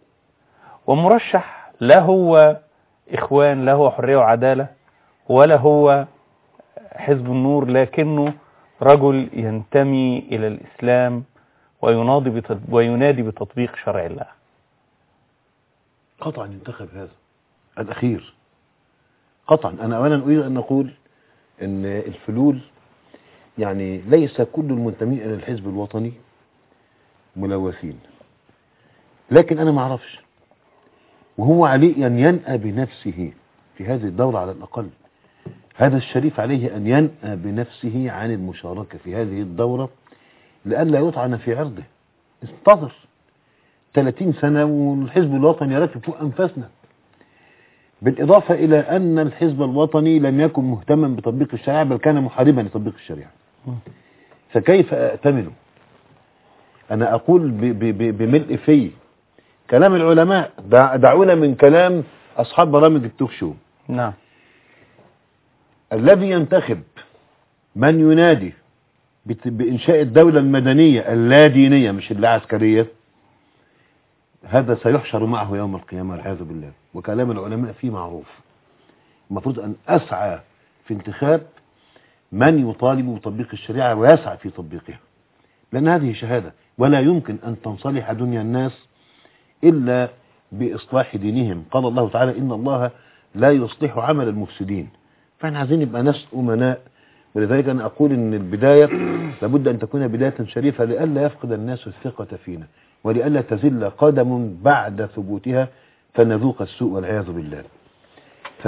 ومرشح لا هو إخوان لا هو حرية وعدالة ولا هو حزب النور لكنه رجل ينتمي إلى الإسلام ويناضي بتط- وينادي بتطبيق شرع الله قطعا ينتخب هذا الأخير قطعا أنا أولا أريد أن نقول أن الفلول يعني ليس كل المنتمين إلى الحزب الوطني ملوثين لكن أنا ما أعرفش وهو عليه أن ينأى بنفسه في هذه الدورة على الأقل هذا الشريف عليه أن ينأى بنفسه عن المشاركة في هذه الدورة لئلا يطعن في عرضه انتظر 30 سنة والحزب الوطني راكب فوق أنفاسنا بالإضافة إلى أن الحزب الوطني لم يكن مهتما بتطبيق الشريعة بل كان محاربا لتطبيق الشريعة فكيف أأتمنه أنا أقول ب- ب- ب- بملء في كلام العلماء دع- دعونا من كلام أصحاب برامج التوك شو نعم الذي ينتخب من ينادي بت- بإنشاء الدولة المدنية اللادينية مش العسكرية هذا سيحشر معه يوم القيامة والعياذ بالله وكلام العلماء فيه معروف المفروض أن أسعى في انتخاب من يطالب بتطبيق الشريعة ويسعى في تطبيقها لأن هذه شهادة ولا يمكن أن تنصلح دنيا الناس إلا بإصلاح دينهم قال الله تعالى إن الله لا يصلح عمل المفسدين فاحنا عايزين نبقى ناس أمناء ولذلك أنا أقول إن البداية لابد أن تكون بداية شريفة لئلا يفقد الناس الثقة فينا ولئلا تزل قدم بعد ثبوتها فنذوق السوء والعياذ بالله ف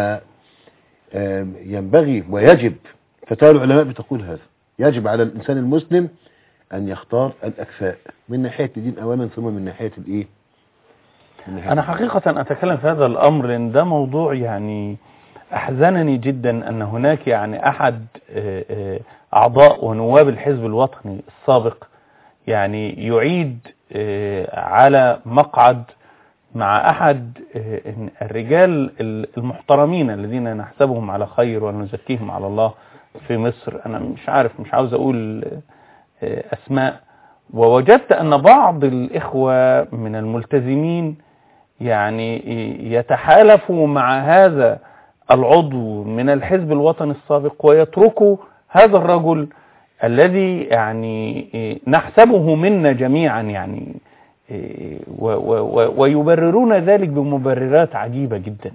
آم، ينبغي ويجب فتاوى العلماء بتقول هذا يجب على الإنسان المسلم أن يختار الأكفاء من ناحية الدين أولا ثم من ناحية الإيه من ناحية أنا حقيقة أتكلم في هذا الأمر لأن ده موضوع يعني أحزنني جدا أن هناك يعني أحد آه، آه، أعضاء ونواب الحزب الوطني السابق يعني يعيد آه، على مقعد مع أحد آه، الرجال المحترمين الذين نحسبهم على خير ونزكيهم على الله في مصر أنا مش عارف مش عاوز أقول آه، أسماء ووجدت أن بعض الإخوة من الملتزمين يعني يتحالفوا مع هذا العضو من الحزب الوطني السابق ويتركوا هذا الرجل الذي يعني نحسبه منا جميعا يعني و- و- و- ويبررون ذلك بمبررات عجيبة جدا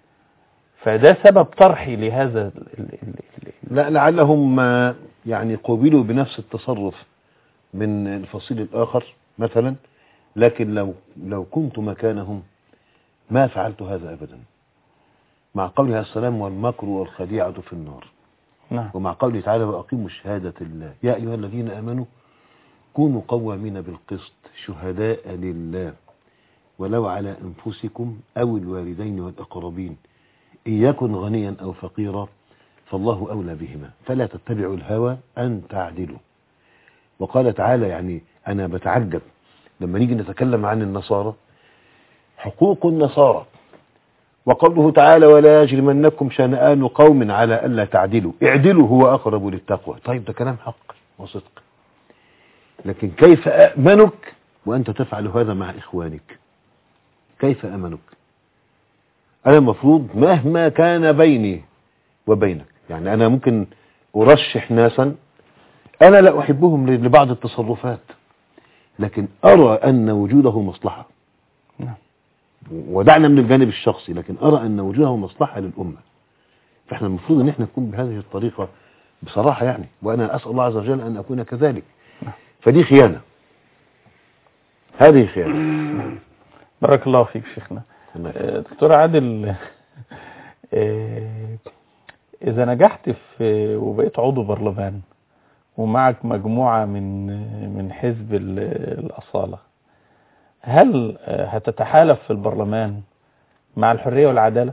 فده سبب طرحي لهذا ال- ال- ال- ال- لا لعلهم آه، يعني قوبلوا بنفس التصرف من الفصيل الآخر مثلا لكن لو لو كنت مكانهم ما فعلت هذا أبدا مع قوله عليه السلام والمكر والخديعة في النار نعم ومع قوله تعالى وأقيموا شهادة الله يا أيها الذين آمنوا كونوا قوامين بالقسط شهداء لله ولو على أنفسكم أو الوالدين والأقربين إن يكن غنيا أو فقيرا فالله أولى بهما فلا تتبعوا الهوى أن تعدلوا وقال تعالى يعني أنا بتعجب لما نيجي نتكلم عن النصارى حقوق النصارى وقوله تعالى ولا يجرمنكم شنآن قوم على ألا تعدلوا اعدلوا هو أقرب للتقوى طيب ده كلام حق وصدق لكن كيف أأمنك وأنت تفعل هذا مع إخوانك كيف أمنك أنا المفروض مهما كان بيني وبينك يعني أنا ممكن أرشح ناسا أنا لا أحبهم لبعض التصرفات لكن أرى أن وجوده مصلحة نعم. ودعنا من الجانب الشخصي لكن أرى أن وجوده مصلحة للأمة فإحنا المفروض أن احنا نكون بهذه الطريقة بصراحة يعني وأنا أسأل الله عز وجل أن أكون كذلك فدي خيانة هذه خيانة بارك الله فيك شيخنا الله آه، دكتور عادل آه، إذا نجحت في وبقيت عضو برلمان ومعك مجموعة من من حزب ال- الأصالة هل آه، هتتحالف في البرلمان مع الحرية والعدالة؟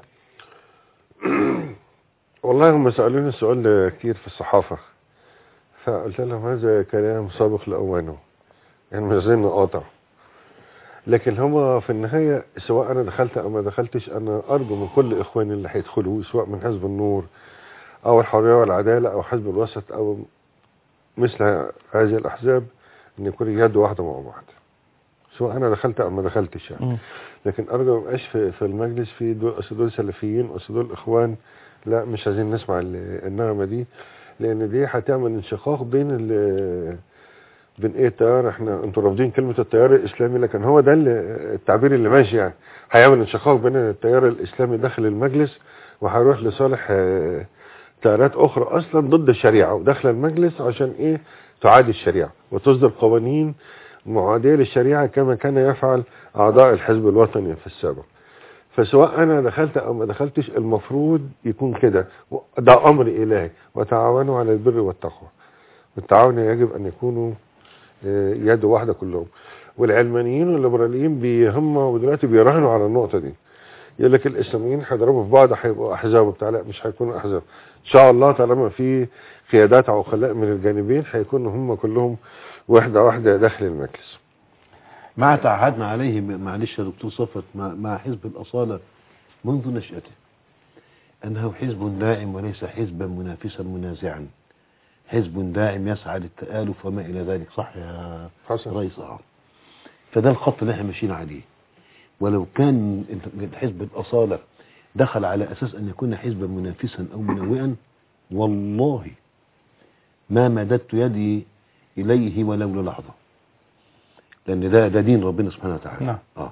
والله هم سألوني السؤال ده كتير في الصحافة فقلت لهم هذا كلام سابق لأوانه يعني مش عايزين نقاطع لكن هما في النهاية سواء أنا دخلت أو ما دخلتش أنا أرجو من كل إخواني اللي هيدخلوا سواء من حزب النور أو الحرية والعدالة أو حزب الوسط أو مثل هذه الأحزاب أن يكون يد واحدة مع بعض سواء أنا دخلت أو ما دخلتش يعني مم. لكن ارجو ما يبقاش في, في المجلس في دول أصل دول سلفيين اصل دول اخوان لا مش عايزين نسمع ال- النغمه دي لان دي هتعمل انشقاق بين ال بين ايه التيار احنا انتوا رافضين كلمه التيار الاسلامي لكن هو ده اللي- التعبير اللي ماشي يعني هيعمل انشقاق بين التيار الاسلامي داخل المجلس وهيروح لصالح آه، تيارات اخرى اصلا ضد الشريعه وداخله المجلس عشان ايه تعادي الشريعه وتصدر قوانين معاديه للشريعه كما كان يفعل اعضاء الحزب الوطني في السابق فسواء انا دخلت او ما دخلتش المفروض يكون كده ده امر الهي وتعاونوا على البر والتقوى والتعاون يجب ان يكونوا آه، يد واحده كلهم والعلمانيين والليبراليين بيهم ودلوقتي بيراهنوا على النقطه دي يقول لك الاسلاميين هيضربوا في بعض هيبقوا احزاب وبتاع لا مش هيكونوا احزاب ان شاء الله طالما في قيادات عقلاء من الجانبين هيكونوا هم كلهم وحده واحده داخل المجلس ما تعهدنا عليه م- معلش يا دكتور صفت مع, مع حزب الأصالة منذ نشأته أنه حزب داعم وليس حزبا منافسا منازعا حزب داعم يسعى للتآلف وما إلى ذلك صح يا حسن رئيس اه فده الخط اللي احنا ماشيين عليه ولو كان ال- حزب الأصالة دخل على أساس أن يكون حزبا منافسا أو منوئا والله ما مددت يدي إليه ولو للحظة لأن ده ده دين ربنا سبحانه وتعالى نعم. آه.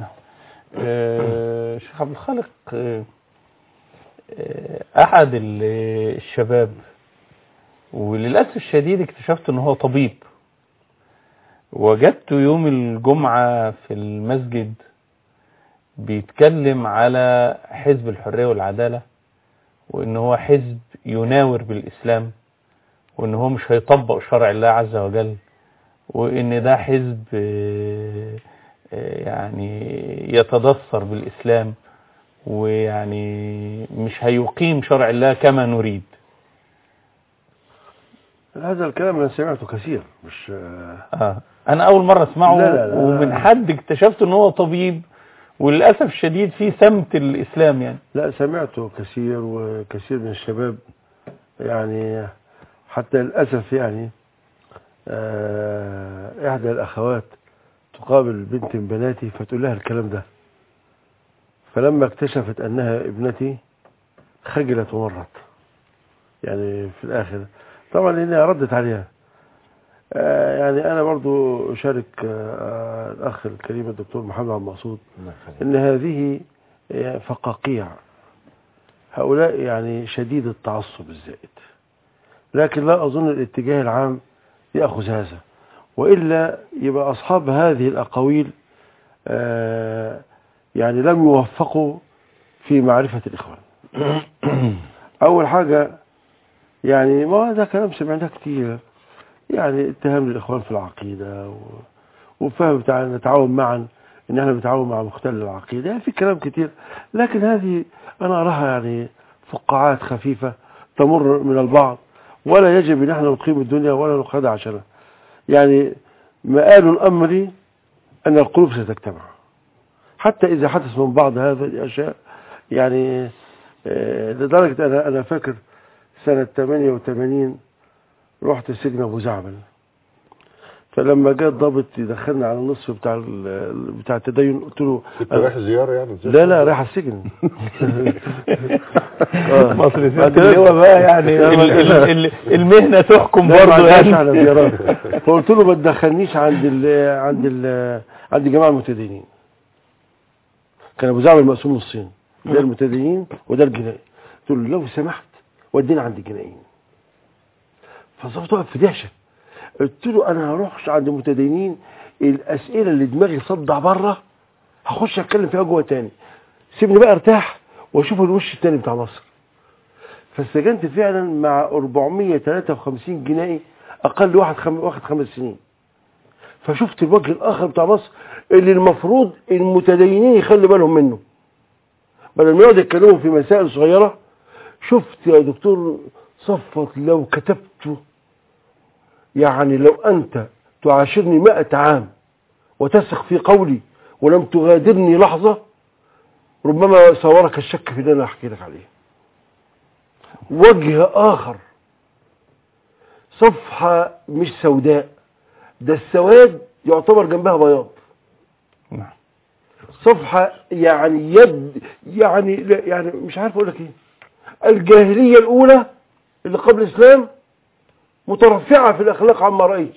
آه، شيخ عبد الخالق آه، آه، احد ال- الشباب وللاسف الشديد اكتشفت ان هو طبيب وجدته يوم الجمعة في المسجد بيتكلم على حزب الحرية والعدالة وان هو حزب يناور بالاسلام وان هو مش هيطبق شرع الله عز وجل وان ده حزب آه، آه، يعني يتدثر بالاسلام ويعني مش هيقيم شرع الله كما نريد هذا الكلام انا سمعته كثير مش آه، آه. انا اول مرة اسمعه لا، لا، لا. ومن حد اكتشفت ان هو طبيب وللاسف الشديد في سمت الاسلام يعني لا سمعته كثير وكثير من الشباب يعني حتى للأسف يعني آه، إحدى الأخوات تقابل بنت من بناتي فتقول لها الكلام ده فلما اكتشفت أنها ابنتي خجلت ومرت يعني في الآخر طبعا لأنها ردت عليها آه، يعني أنا برضو أشارك آه، الأخ الكريم الدكتور محمد عبد المقصود الله يخليك. ان هذه فقاقيع هؤلاء يعني شديد التعصب الزائد لكن لا أظن الاتجاه العام يأخذ هذا وإلا يبقى أصحاب هذه الأقاويل آه، يعني لم يوفقوا في معرفة الإخوان أول حاجة يعني ما هذا كلام سمعناه كتير يعني اتهام للإخوان في العقيدة و- وفهم بتاع نتعاون معا ان احنا بنتعاون مع مختل العقيده يعني في كلام كتير لكن هذه انا اراها يعني فقاعات خفيفه تمر من البعض ولا يجب ان احنا نقيم الدنيا ولا نقعد عشانها يعني مآل الامر ان القلوب ستجتمع حتى اذا حدث من بعض هذه الاشياء يعني آه، لدرجه انا انا فاكر سنه 88 رحت سجن ابو زعبل فلما جاء الضابط يدخلنا على النصف بتاع ال- بتاع التدين قلت له كنت رايح زياره يعني لا لا رايح السجن آه. مصر بعد ست كده- اللواء بقى يعني لا، ما- ال- ال- ال- المهنة تحكم لا، ما برضه عندهاش يعني على زيارات فقلت له ما تدخلنيش عند ال عند ال عند جماعه المتدينين كان ابو زعبل مقسوم نصين ده المتدينين وده الجنائي قلت له لو سمحت ودينا عند الجنائيين فالظابط واقف في دهشه قلت له انا هروح عند المتدينين الاسئله اللي دماغي صدع بره هخش اتكلم فيها جوه تاني سيبني بقى ارتاح واشوف الوش التاني بتاع مصر فاستجنت فعلا مع 453 جنائي اقل واحد خم... واخد خمس سنين فشفت الوجه الاخر بتاع مصر اللي المفروض المتدينين يخلي بالهم منه بدل ما يقعدوا يتكلموا في مسائل صغيره شفت يا دكتور صفت لو كتبت يعني لو انت تعاشرني مئة عام وتثق في قولي ولم تغادرني لحظه ربما صورك الشك في اللي انا احكي لك عليه وجه اخر صفحة مش سوداء ده السواد يعتبر جنبها بياض نعم. صفحة يعني يد يعني لا- يعني مش عارف اقول لك ايه الجاهلية الاولى اللي قبل الاسلام مترفعة في الاخلاق عما رأيت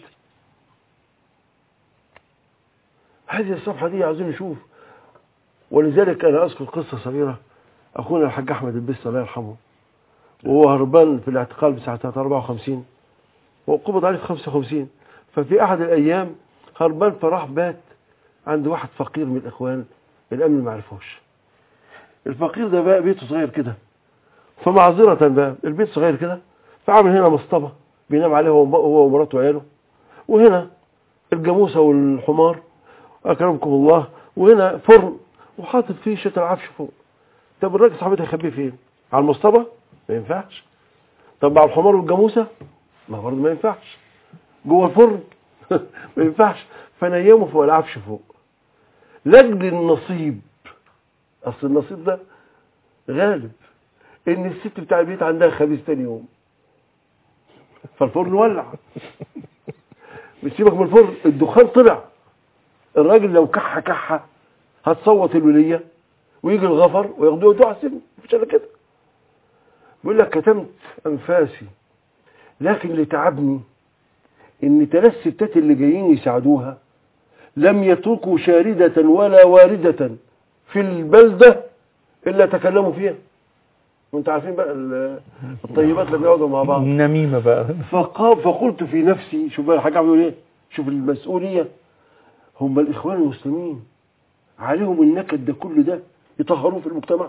هذه الصفحة دي عايزين نشوف ولذلك انا اذكر قصة صغيرة اخونا الحاج احمد البس الله يرحمه وهو هربان في الاعتقال بساعة 54 وقبض عليه في 55 ففي احد الايام هربان فراح بات عند واحد فقير من الاخوان الامن ما عرفوش الفقير ده بقى بيته صغير كده فمعذرة بقى البيت صغير كده فعمل هنا مصطبة بينام عليه هو هو ومراته وعياله وهنا الجاموسة والحمار أكرمكم الله وهنا فرن وحاطط فيه شتى العفش فوق طب الراجل صاحبتها يخبيه فين؟ على المصطبة؟ ما ينفعش طب مع الحمار والجاموسة؟ ما برضه ما ينفعش جوه الفرن ما ينفعش فنيمه فوق العفش فوق لاجل النصيب اصل النصيب ده غالب ان الست بتاع البيت عندها خبيث تاني يوم فالفرن ولع مش سيبك من الفرن الدخان طلع الراجل لو كحه كحه هتصوت الوليه ويجي الغفر وياخدوه يودوه على السجن مفيش الا كده بيقول لك كتمت انفاسي لكن اللي تعبني ان ثلاث ستات اللي جايين يساعدوها لم يتركوا شاردة ولا واردة في البلدة إلا تكلموا فيها وانت عارفين بقى ال- الطيبات اللي بيقعدوا مع بعض نميمة بقى فقام فقلت في نفسي شوف بقى الحاج عم يقول ايه شوف المسؤولية هم الإخوان المسلمين عليهم النكد ده كله ده يطهروه في المجتمع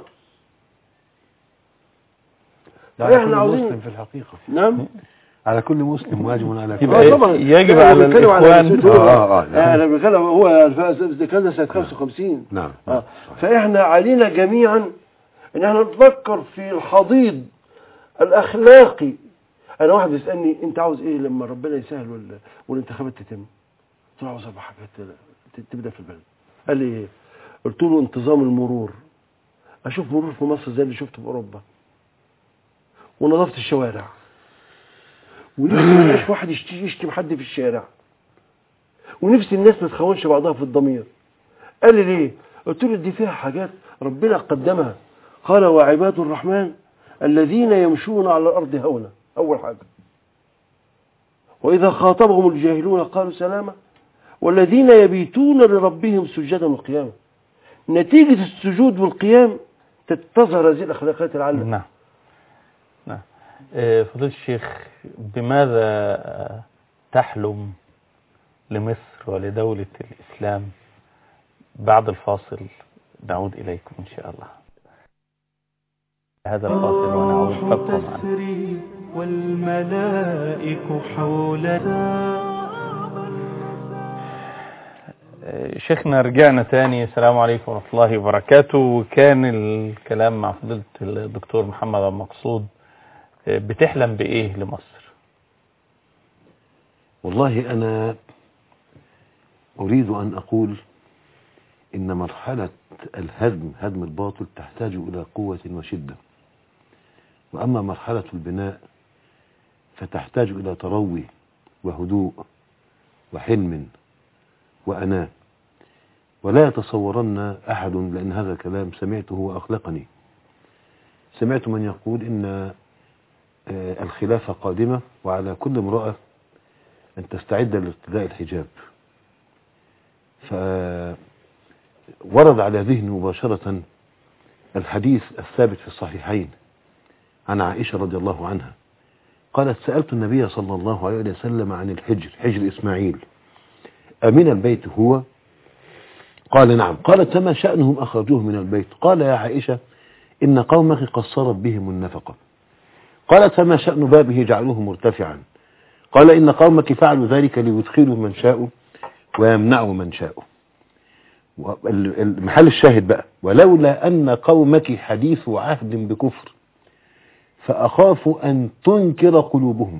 على إحنا كل عاوزين- مسلم في الحقيقة نعم على كل مسلم واجب على كل يبقى آه طبعا يجب لا، على أنا بتكلم الإخوان مسؤولية هو- آه، آه، نعم. آه، انا بتكلم هو الف- ده كذا سنه 55 نعم آه. فاحنا علينا جميعا ان احنا نفكر في الحضيض الاخلاقي انا واحد بيسالني انت عاوز ايه لما ربنا يسهل وال- والانتخابات تتم قلت له عاوز اربع حاجات ت- تبدا في البلد قال لي ايه قلت له انتظام المرور اشوف مرور في مصر زي اللي شفته في اوروبا ونظافه الشوارع ونفسي ما يبقاش واحد يشت- يشتم حد في الشارع ونفسي الناس ما تخونش بعضها في الضمير قال لي ليه قلت له دي فيها حاجات ربنا قدمها قال وعباد الرحمن الذين يمشون على الارض هونا اول حاجه واذا خاطبهم الجاهلون قالوا سلاما والذين يبيتون لربهم سجدا وقياما نتيجه السجود والقيام تظهر هذه الاخلاقيات العاليه نعم نعم آه، فضيلة الشيخ بماذا آه، تحلم لمصر ولدولة الإسلام بعد الفاصل نعود إليكم إن شاء الله هذا الفاصل ونعود فابقوا معنا تسري والملائك حولنا آه، شيخنا رجعنا تاني السلام عليكم ورحمة الله وبركاته وكان الكلام مع فضيلة الدكتور محمد عبد المقصود آه، بتحلم بإيه لمصر والله أنا أريد أن أقول إن مرحلة الهدم هدم الباطل تحتاج إلى قوة وشدة وأما مرحلة البناء فتحتاج إلى تروي وهدوء وحلم وأناة ولا يتصورن أحد لأن هذا كلام سمعته وأخلقني سمعت من يقول إن آه، الخلافة قادمة وعلى كل امرأة أن تستعد لارتداء الحجاب فورد على ذهني مباشرة الحديث الثابت في الصحيحين عن عائشة رضي الله عنها قالت سألت النبي صلى الله عليه وسلم عن الحجر حجر إسماعيل أمن البيت هو قال نعم قالت فما شأنهم أخرجوه من البيت قال يا عائشة إن قومك قصرت بهم النفقة قالت فما شأن بابه جعلوه مرتفعا قال إن قومك فعلوا ذلك ليدخلوا من شاءوا ويمنعوا من شاءوا وال- المحل الشاهد بقى ولولا أن قومك حديث عهد بكفر فأخاف أن تنكر قلوبهم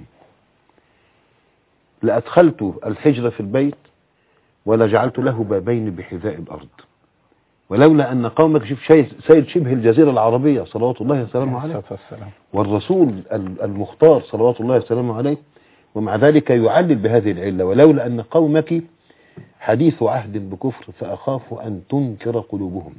لأدخلت الحجر في البيت ولجعلت له بابين بحذاء الأرض ولولا أن قومك شوف شي- سيد شبه الجزيرة العربية صلوات الله وسلامه عليه الصلاة والسلام والرسول ال- المختار صلوات الله وسلامه عليه ومع ذلك يعلل بهذه العلة ولولا أن قومك حديث عهد بكفر فأخاف أن تنكر قلوبهم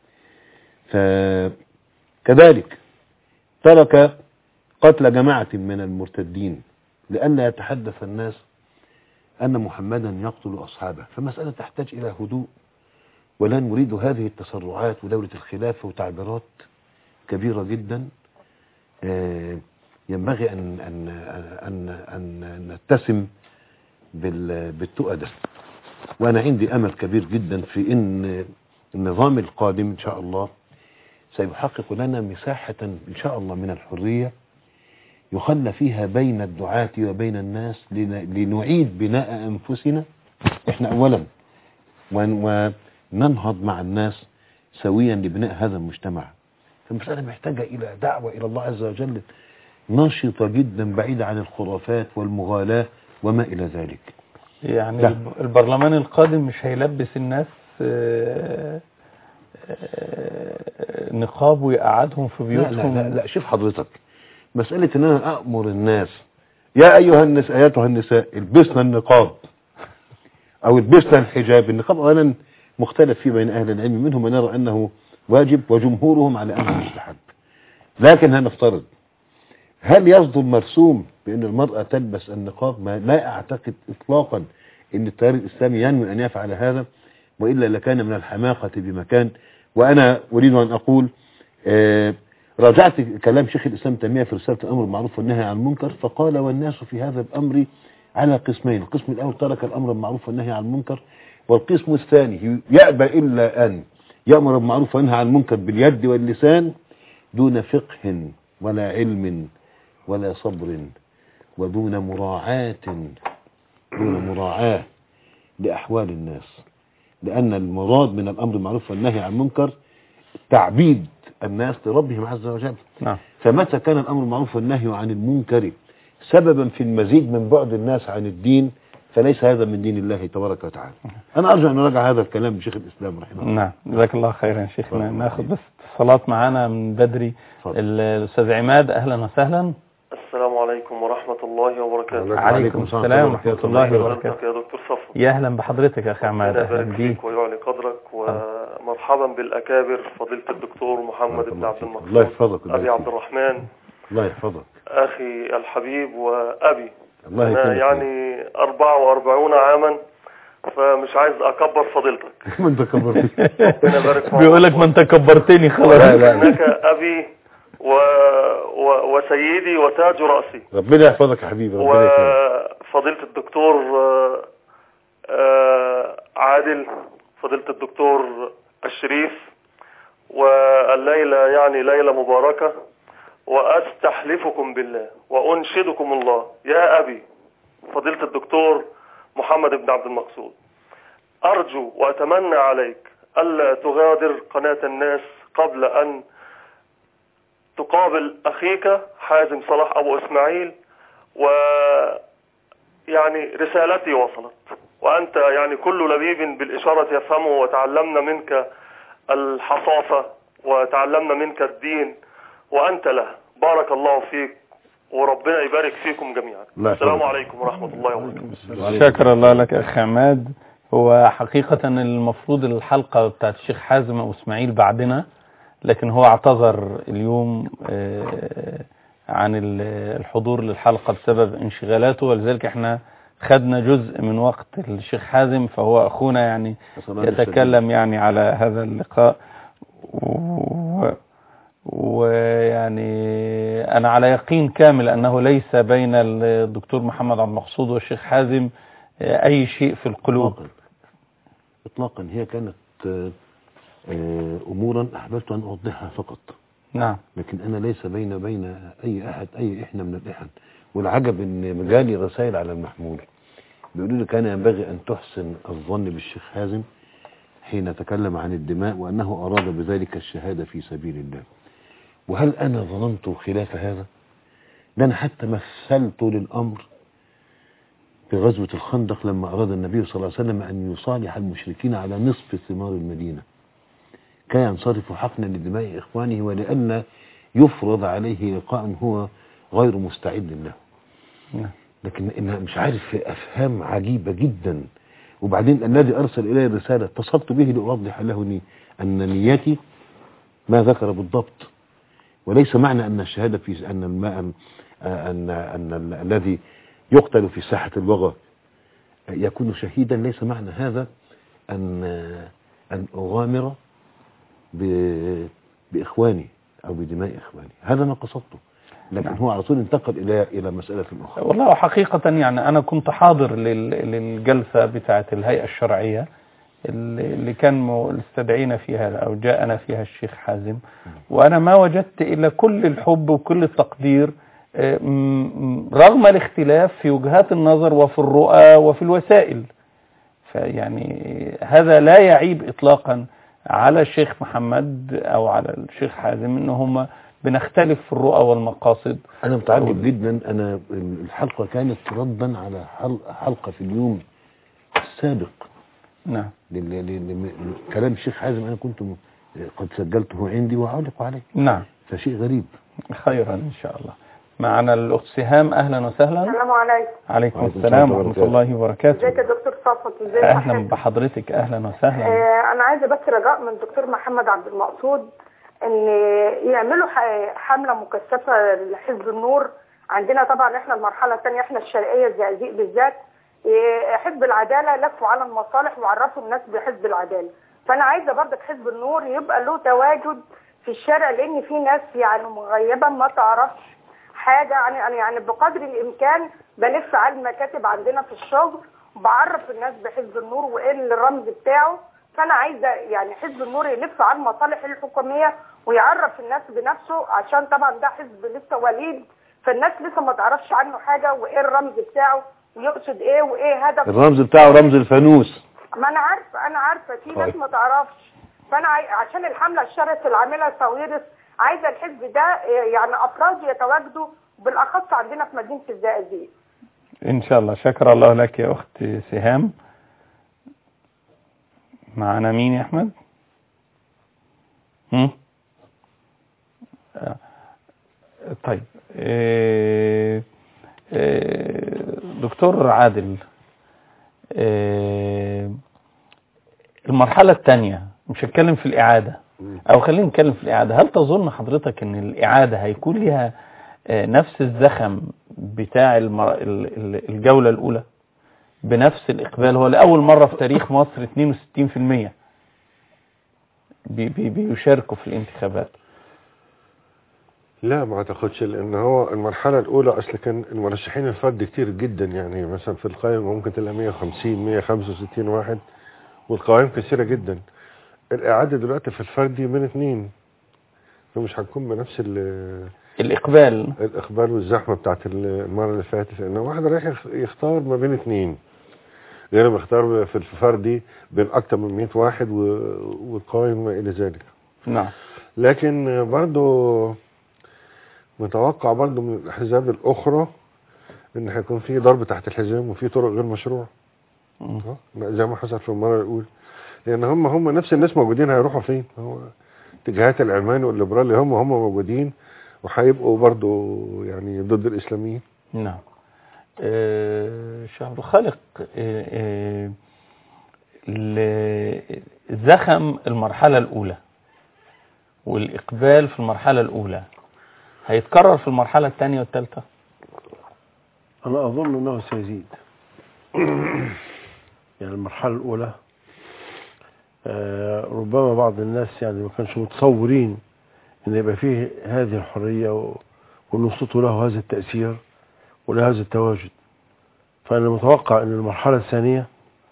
فكذلك ترك قتل جماعة من المرتدين لئلا يتحدث الناس أن محمدا يقتل أصحابه فمسألة تحتاج إلى هدوء ولا نريد هذه التسرعات ودولة الخلافة وتعبيرات كبيرة جدا آه، ينبغي أن, أن, أن, أن نتسم بال- بالتقى ده وأنا عندي أمل كبير جدا في أن النظام القادم إن شاء الله سيحقق لنا مساحة إن شاء الله من الحرية يخلى فيها بين الدعاة وبين الناس لن- لنعيد بناء أنفسنا إحنا أولا ون- وننهض مع الناس سويا لبناء هذا المجتمع فالمسألة محتاجة إلى دعوة إلى الله عز وجل نشطة جدا بعيدة عن الخرافات والمغالاة وما إلى ذلك يعني لا. الب- البرلمان القادم مش هيلبس الناس آه، آه، نقاب ويقعدهم في لا بيوتهم لا, لا, لا شوف حضرتك مسألة ان انا امر الناس يا ايها النساء ايتها النساء البسنا النقاب او البسنا الحجاب النقاب اولا مختلف فيه بين اهل العلم منهم من يرى انه واجب وجمهورهم على انه مستحب لكن هنفترض هل يصدر مرسوم بان المرأة تلبس النقاب ما لا اعتقد اطلاقا ان التيار الاسلامي ينوي ان يفعل هذا والا لكان من الحماقة بمكان وانا اريد ان اقول آه راجعت كلام شيخ الاسلام تيميه في رساله الامر بالمعروف والنهي عن المنكر فقال والناس في هذا الامر على قسمين القسم الاول ترك الامر بالمعروف والنهي عن المنكر والقسم الثاني يأبى الا ان يأمر بالمعروف وينهى عن المنكر باليد واللسان دون فقه ولا علم ولا صبر ودون مراعاة دون مراعاة لأحوال الناس لأن المراد من الأمر بالمعروف والنهي عن المنكر تعبيد الناس لربهم عز وجل نعم فمتى كان الأمر بالمعروف والنهي عن المنكر سببا في المزيد من بعد الناس عن الدين فليس هذا من دين الله تبارك وتعالى أنا أرجو أن نراجع هذا الكلام لشيخ الإسلام رحمه الله نعم جزاك الله خيرا يا شيخنا تفضل. ناخد بس اتصالات معانا من بدري تفضل. ال- الاستاذ عماد اهلا وسهلا السلام عليكم ورحمة الله وبركاته وعليكم عليكم السلام السلام ورحمة ورحمة الله الله حضرتك وبركاته يا دكتور صفو يا اهلا بحضرتك يا اخي عماد ربنا اهلا يبارك بيك فيك ويعلي قدرك ومرحبا بالأكابر فضيلة الدكتور محمد بن عبد الله المقصود يحفظك الله أبي عبد يحفظك. الرحمن الله يحفظك أخي الحبيب وأبي الله أنا يكرمك يعني 44 عاما فمش عايز أكبر فضيلتك ما انت كبرت ربنا يبارك في بيقول لك عمرك. ما انت كبرتني خلاص لا لا إنك أبي و... و... وسيدي وتاج رأسي ربنا يحفظك يا حبيبي ربنا يكرمك وفضيلة الدكتور آه، آه، عادل فضيلة الدكتور الشريف والليلة يعني ليلة مباركة وأستحلفكم بالله وأنشدكم الله يا أبي فضيلة الدكتور محمد بن عبد المقصود أرجو وأتمنى عليك ألا تغادر قناة الناس قبل أن تقابل أخيك حازم صلاح أبو إسماعيل و يعني رسالتي وصلت وأنت يعني كل لبيب بالإشارة يفهمه وتعلمنا منك الحصافة وتعلمنا منك الدين وأنت له بارك الله فيك وربنا يبارك فيكم جميعا الله السلام يحفظك. عليكم ورحمة الله وبركاته شكر الله لك أخ عماد هو حقيقة المفروض الحلقة بتاعت الشيخ حازم أو إسماعيل بعدنا لكن هو اعتذر اليوم آه، عن ال- الحضور للحلقة بسبب انشغالاته ولذلك احنا خدنا جزء من وقت الشيخ حازم فهو أخونا يعني أسأل الله أن يتكلم يعني على هذا اللقاء و- ويعني أنا على يقين كامل أنه ليس بين الدكتور محمد عبد المقصود والشيخ حازم آه، أي شيء في القلوب إطلاقا إطلاقا هي كانت آه، آه، أمورا أحببت أن أوضحها فقط نعم لكن أنا ليس بين بين أي أحد أي إحنا من الإحد والعجب إن جالي رسائل على المحمول بيقولوا لي كان ينبغي أن تحسن الظن بالشيخ حازم حين تكلم عن الدماء وأنه أراد بذلك الشهادة في سبيل الله وهل أنا ظننت خلاف هذا ده أنا حتى مثلت للأمر في غزوة الخندق لما أراد النبي صلى الله عليه وسلم أن يصالح المشركين على نصف ثمار المدينة كي ينصرف حقنا لدماء إخوانه ولئلا يفرض عليه لقاء هو غير مستعد له نعم. لكن إن مش عارف أفهام عجيبة جدا وبعدين الذي أرسل إلي الرسالة اتصلت به لأوضح له ني أن نيتي ما ذكر بالضبط وليس معنى أن الشهادة في أن الماء أن, أن, أن ال- الذي يقتل في ساحة الوغى يكون شهيدا ليس معنى هذا أن أن أغامر ب- بإخواني أو بدماء إخواني هذا ما قصدته لكن نعم. هو على طول انتقل إلى إلى مسألة أخرى والله حقيقة يعني أنا كنت حاضر لل- للجلسة بتاعة الهيئة الشرعية اللي اللي كان مو- استدعينا فيها أو جاءنا فيها الشيخ حازم وأنا ما وجدت إلا كل الحب وكل التقدير آه، م- م- رغم الاختلاف في وجهات النظر وفي الرؤى وفي الوسائل فيعني هذا لا يعيب إطلاقا على الشيخ محمد أو على الشيخ حازم إن هم بنختلف في الرؤى والمقاصد أنا متعجب جدا أنا الحلقة كانت ردا على حل- حلقة في اليوم السابق نعم لل- لل- لكلام الشيخ حازم أنا كنت م- قد سجلته عندي وأعلق عليه نعم فشيء غريب خيرا إن شاء الله معنا الأخت سهام أهلا وسهلا السلام عليكم عليكم وعليكم السلام السلام ورحمة الله وبركاته ازيك يا دكتور صفوت ازيك أهلا حضرتك؟ بحضرتك أهلا وسهلا آه انا عايزه بس رجاء من الدكتور محمد عبد المقصود ان يعملوا ح- حمله مكثفه لحزب النور عندنا طبعا احنا المرحله الثانيه احنا الشرقيه الزقازيق بالذات إيه، حزب العداله لفوا على المصالح وعرفوا الناس بحزب العداله فانا عايزه برضك حزب النور يبقى له تواجد في الشارع لان في ناس يعني مغيبه ما تعرفش حاجه يعني يعني يعني بقدر الامكان بلف على المكاتب عندنا في الشغل وبعرف الناس بحزب النور وايه الرمز بتاعه فانا عايزه يعني حزب النور يلف على المصالح الحكوميه ويعرف الناس بنفسه عشان طبعا ده حزب لسه وليد فالناس لسه ما تعرفش عنه حاجه وايه الرمز بتاعه ويقصد ايه وايه هدف الرمز بتاعه رمز الفانوس ما انا عارفه انا عارفه في ناس طيب. ما تعرفش فانا عاي... عشان الحمله الشرس العامله ساويرس عايزه الحزب ده إيه، يعني افراد يتواجدوا بالاخص عندنا في مدينه الزقازيق إن شاء الله شكر الله لك يا أخت سهام معنا مين يا أحمد هم؟ آه. طيب إيه إيه دكتور عادل إيه المرحلة الثانية مش هتكلم في الإعادة أو خلينا نتكلم في الإعادة هل تظن حضرتك أن الإعادة هيكون لها آه، نفس الزخم بتاع المر... ال- ال- الجولة الأولى بنفس الإقبال هو لأول مرة في تاريخ مصر 62% بي بي بيشاركوا في الانتخابات لا ما اعتقدش لان هو المرحله الاولى اصل كان المرشحين الفرد كتير جدا يعني مثلا في القائمه ممكن تلاقي 150 165 واحد والقوائم كثيره جدا الاعاده دلوقتي في الفردي من اثنين فمش هتكون بنفس ال- الإقبال الاخبار والزحمه بتاعت المره اللي فاتت لان واحد رايح يخ- يختار ما بين اثنين غير بيختار في الفردي بين اكتر من 100 واحد و- والقائم وما الى ذلك نعم لكن برضو متوقع برضو من الاحزاب الاخرى ان هيكون في ضرب تحت الحزام وفي طرق غير مشروع مم. اه زي ما حصل في المره الاولى لان هم هم نفس الناس موجودين هيروحوا فين هو اتجاهات العلماني والليبرالي هم هم موجودين وهيبقوا برضو يعني ضد الاسلاميين نعم آه، شيخ عبد الخالق آه، آه، ل- زخم المرحلة الأولى والإقبال في المرحلة الأولى هيتكرر في المرحلة الثانية والثالثة أنا أظن أنه سيزيد يعني المرحلة الأولى آه، ربما بعض الناس يعني ما كانش متصورين أن يبقى فيه هذه الحرية و- وأن صوته له هذا التأثير وله هذا التواجد فأنا متوقع أن المرحلة الثانية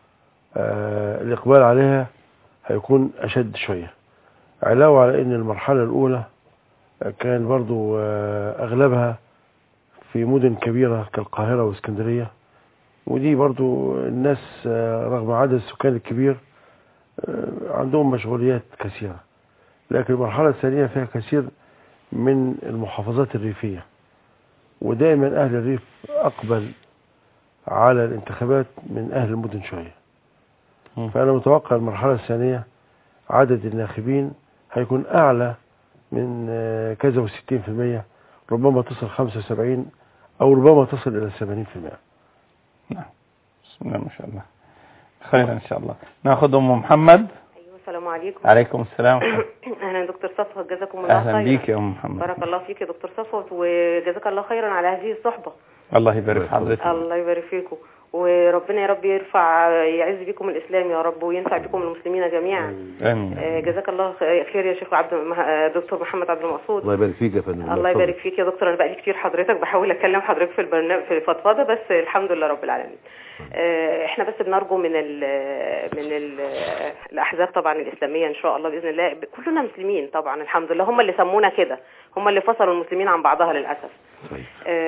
آه، الإقبال عليها هيكون أشد شوية علاوة على أن المرحلة الأولى آه، كان برضو آه، أغلبها في مدن كبيرة كالقاهرة واسكندرية ودي برضو الناس آه، رغم عدد السكان الكبير آه، عندهم مشغوليات كثيرة لكن المرحلة الثانية فيها كثير من المحافظات الريفية ودائما أهل الريف أقبل على الانتخابات من أهل المدن شوية مم. فأنا متوقع المرحلة الثانية عدد الناخبين هيكون أعلى من آه، كذا وستين في المية ربما تصل خمسة وسبعين أو ربما تصل إلى سبعين في المية نعم بسم الله ما شاء الله خير إن شاء الله ناخذ أم محمد ايوه السلام عليكم عليكم السلام اهلا دكتور صفوت جزاكم الله أهلا خيرا بيك يا أم محمد بارك الله فيك يا دكتور صفوت وجزاك الله خيرا على هذه الصحبه الله يبارك في حضرتك الله يبارك فيكم وربنا يا رب يرفع يعز بكم الاسلام يا رب وينفع بكم المسلمين جميعا آمين آه، جزاك الله خير يا شيخ عبد مه- آه، دكتور محمد عبد المقصود الله يبارك فيك يا فندم الله يحفظك. يبارك فيك يا دكتور انا بقالي كتير حضرتك بحاول اكلم حضرتك في البرنامج في الفضفضه بس الحمد لله رب العالمين آه، احنا بس بنرجو من ال من ال الاحزاب طبعا الاسلاميه ان شاء الله باذن الله كلنا مسلمين طبعا الحمد لله هم اللي سمونا كده هم اللي فصلوا المسلمين عن بعضها للاسف طيب.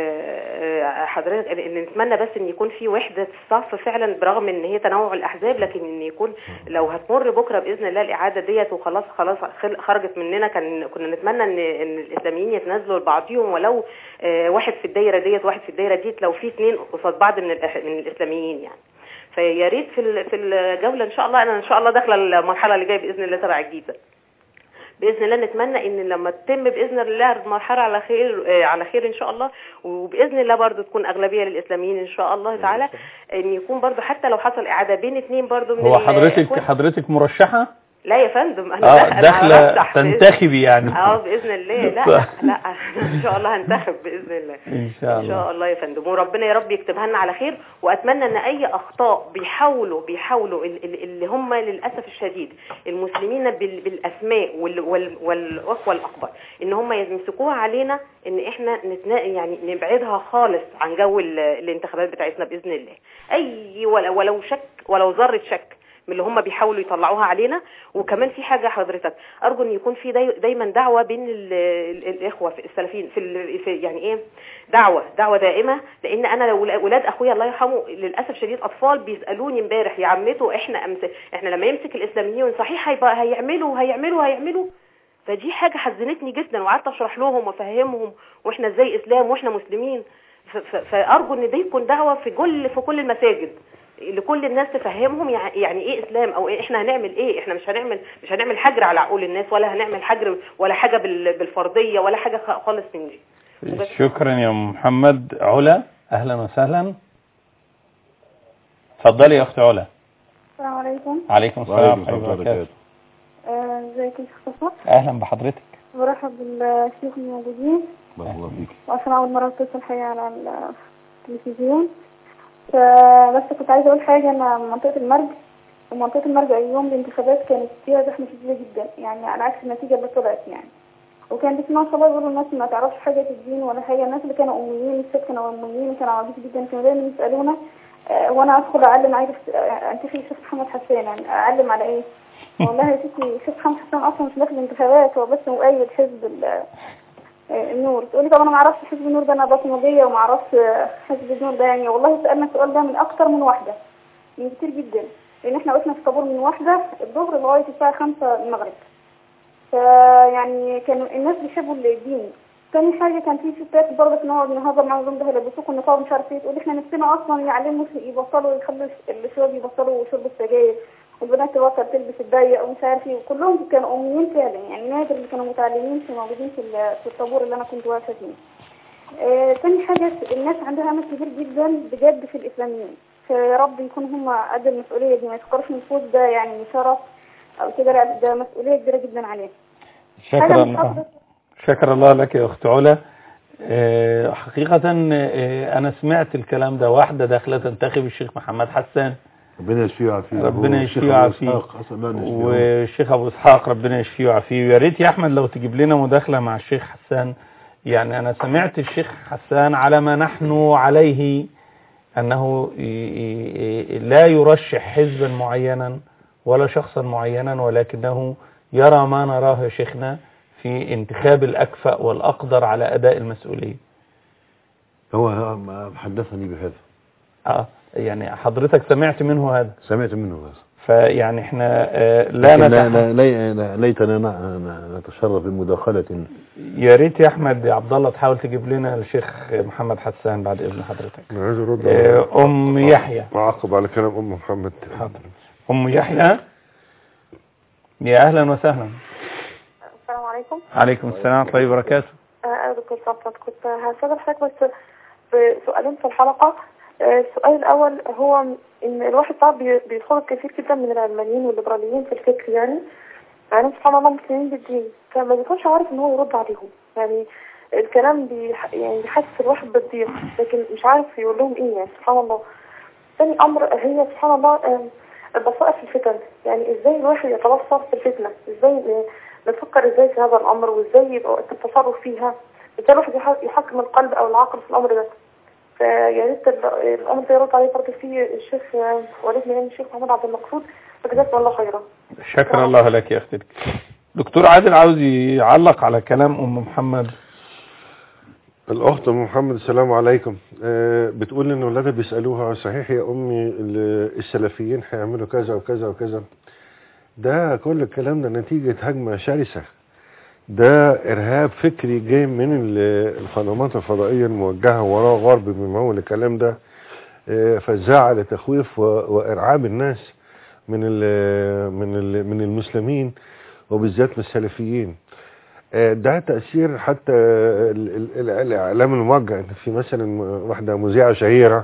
آه، آه، حضرتك إن- إن نتمنى بس ان يكون في وحده صف فعلا برغم ان هي تنوع الاحزاب لكن ان يكون لو هتمر بكره باذن الله الاعاده ديت وخلاص خلاص خل- خرجت مننا كان كنا نتمنى ان ان الاسلاميين يتنازلوا لبعضهم ولو آه، واحد في الدايره ديت واحد في الدايره ديت لو في اثنين قصاد بعض من الأح- من الاسلاميين يعني فيا ريت في ال- في الجوله ان شاء الله انا ان شاء الله داخله المرحله اللي جايه باذن الله تبع الجيزه باذن الله نتمنى ان لما تتم باذن الله المرحله على خير آه، على خير ان شاء الله وباذن الله برضو تكون اغلبيه للاسلاميين ان شاء الله تعالى ان يكون برضو حتى لو حصل اعاده بين اثنين برضو من هو حضرتك الإخوان- حضرتك مرشحة لا يا فندم انا اه أنا داخلة هرشح بإذن- تنتخبي يعني اه باذن الله لا لا, لا ان شاء الله هنتخب باذن الله إن شاء ان الله شاء الله يا فندم وربنا يا رب يكتبها لنا على خير واتمنى ان اي اخطاء بيحاولوا بيحاولوا ال- ال- اللي هم للاسف الشديد المسلمين بال- بالاسماء وال- وال- والاخوه الاكبر ان هم يمسكوها علينا ان احنا نتنا يعني نبعدها خالص عن جو ال- الانتخابات بتاعتنا باذن الله اي ولو ولو شك ولو ذره شك من اللي هم بيحاولوا يطلعوها علينا وكمان في حاجه حضرتك ارجو ان يكون في داي دايما دعوه بين ال ال الاخوه في السلفيين في, ال- في يعني ايه دعوه دعوه دائمه لان انا لو ولاد اخويا الله يرحمه للاسف شديد اطفال بيسالوني امبارح يا عمته احنا أمس احنا لما يمسك الاسلاميين صحيح هيبقى هيعملوا هيعملوا هيعملوا فدي حاجه حزنتني جدا وقعدت اشرح لهم وافهمهم واحنا ازاي اسلام واحنا مسلمين ف- ف- فارجو ان دي تكون دعوه في كل في كل المساجد لكل الناس تفهمهم يع- يعني ايه اسلام او إيه احنا هنعمل ايه احنا مش هنعمل مش هنعمل حجر على عقول الناس ولا هنعمل حجر ولا حاجه بال- بالفرضيه ولا حاجه خ- خالص من دي وبس. شكرا يا أم محمد علا أهلا وسهلا اتفضلي يا أخت علا السلام عليكم عليكم السلام وعليكم ورحمة السلام الله وبركاته وبركاته آه، ازيك يا شيخ صفا أهلا بحضرتك برحب بالشيوخ الموجودين بارك الله فيك وعشان أول مرة اتصل الحقيقة على التلفزيون فبس كنت عايزة أقول حاجة أنا من منطقة المرج ومنطقة المرج يوم الانتخابات كانت فيها زحمة شديدة جدا يعني على عكس النتيجة اللي طلعت يعني وكان بيسمعوا شباب يقولوا الناس ما تعرفش حاجة في الدين ولا حاجة الناس اللي كانوا أميين الست كانوا أميين كانوا عواجيز جدا كانوا دايما يسألونا آه، وأنا أدخل أعلم عايزة آه، أنتخب الشيخ محمد حسان يعني أعلم على إيه؟ والله يا ستي الشيخ محمد حسان أصلا مش داخل الانتخابات هو بس مؤيد حزب ال- آه، النور تقولي طب انا ما اعرفش حزب النور ده انا بصمجيه وما اعرفش آه، حزب النور ده يعني والله سالنا السؤال ده من اكتر من واحده من كتير جدا لان احنا وقفنا في طابور من واحده الظهر لغايه الساعه 5 المغرب فيعني كانوا الناس بيحبوا الدين تاني حاجة كان في ستات برضه نقعد نهزر معاهم يقولوا ده هيلبسوكوا النقاب مش عارف ايه تقول احنا نفسنا اصلا يعلموا يبطلوا يخلوا الشباب يبطلوا شرب السجاير والبنات تبطل تلبس الضيق ومش عارف ايه وكلهم كانوا اميين فعلا يعني نادر اللي كانوا متعلمين في موجودين في ال- في الطابور اللي انا كنت واقفه فيه. آه تاني حاجة الناس عندها امل كبير جدا بجد في الاسلاميين فيا رب يكون هم قد المسؤولية دي ما يفكرش ان الفوز ده يعني شرف او كده لا ده مسؤولية كبيرة جدا عليهم. شكر حاجة من الله حضرتك شكر الله لك يا أخت علا آه، حقيقة آه، أنا سمعت الكلام ده واحدة داخلة تنتخب الشيخ محمد حسان ربنا يشفيه ويعافيه ربنا هو يشفيه الشيخ أبو ويعافيه إسحاق، أسأل الله أن يشفيه. والشيخ أبو إسحاق ربنا يشفيه ويعافيه ويا ريت يا أحمد لو تجيب لنا مداخلة مع الشيخ حسان يعني أنا سمعت الشيخ حسان على ما نحن عليه أنه ي- ي- لا يرشح حزبا معينا ولا شخصا معينا ولكنه يرى ما نراه يا شيخنا في انتخاب الأكفأ والأقدر على أداء المسؤولية هو ما حدثني بهذا آه يعني حضرتك سمعت منه هذا سمعت منه هذا فيعني احنا آه، لا لكن لا نتح... لا لا لا ليتنا ن- ن- نتشرف بمداخلة يا ريت يا احمد يا عبد الله تحاول تجيب لنا الشيخ محمد حسان بعد اذن حضرتك انا عايز ارد آه، ام يحيى اعقب على كلام ام محمد حاضر ام يحيى يا اهلا وسهلا السلام عليكم عليكم السلام ورحمه الله وبركاته آه، دكتور صفوت كنت هسأل حضرتك بس بسؤالين في الحلقة آه، السؤال الأول هو إن الواحد صعب بي- بيدخل كثير جدا من العلمانيين والليبراليين في الفكر يعني يعني سبحان الله مسلمين بالدين فما بيكونش عارف إن هو يرد عليهم يعني الكلام بيح يعني بيحسس الواحد بالضيق لكن مش عارف يقول لهم إيه يعني سبحان الله ثاني أمر هي سبحان الله آه، البصائر في الفتن يعني إزاي الواحد يتبصر في الفتنة إزاي ن- نفكر إزاي في هذا الأمر وإزاي يبقى وقت التصرف فيها ازاي الواحد يح- يحكم القلب او العقل في الامر ده فيا ريت ال- الامر ده يرد عليه برضه فيه الشيخ آه، وليد من الشيخ محمد عبد المقصود فجزاكم الله خيرا شكرا الله لك يا اختي دكتور عادل عاوز يعلق على كلام ام محمد الاخت ام محمد السلام عليكم آه بتقول ان ولادها بيسالوها صحيح يا امي ال- السلفيين هيعملوا كذا وكذا وكذا ده كل الكلام ده نتيجه هجمه شرسه ده ارهاب فكري جاي من ال- القنوات الفضائيه الموجهه وراه غرب بمول الكلام ده آه، فزاعه لتخويف و- وارعاب الناس من ال من ال من المسلمين وبالذات من السلفيين آه، ده تأثير حتى ال- ال- ال- الإعلام الموجه إن في مثلا م- واحدة مذيعة شهيرة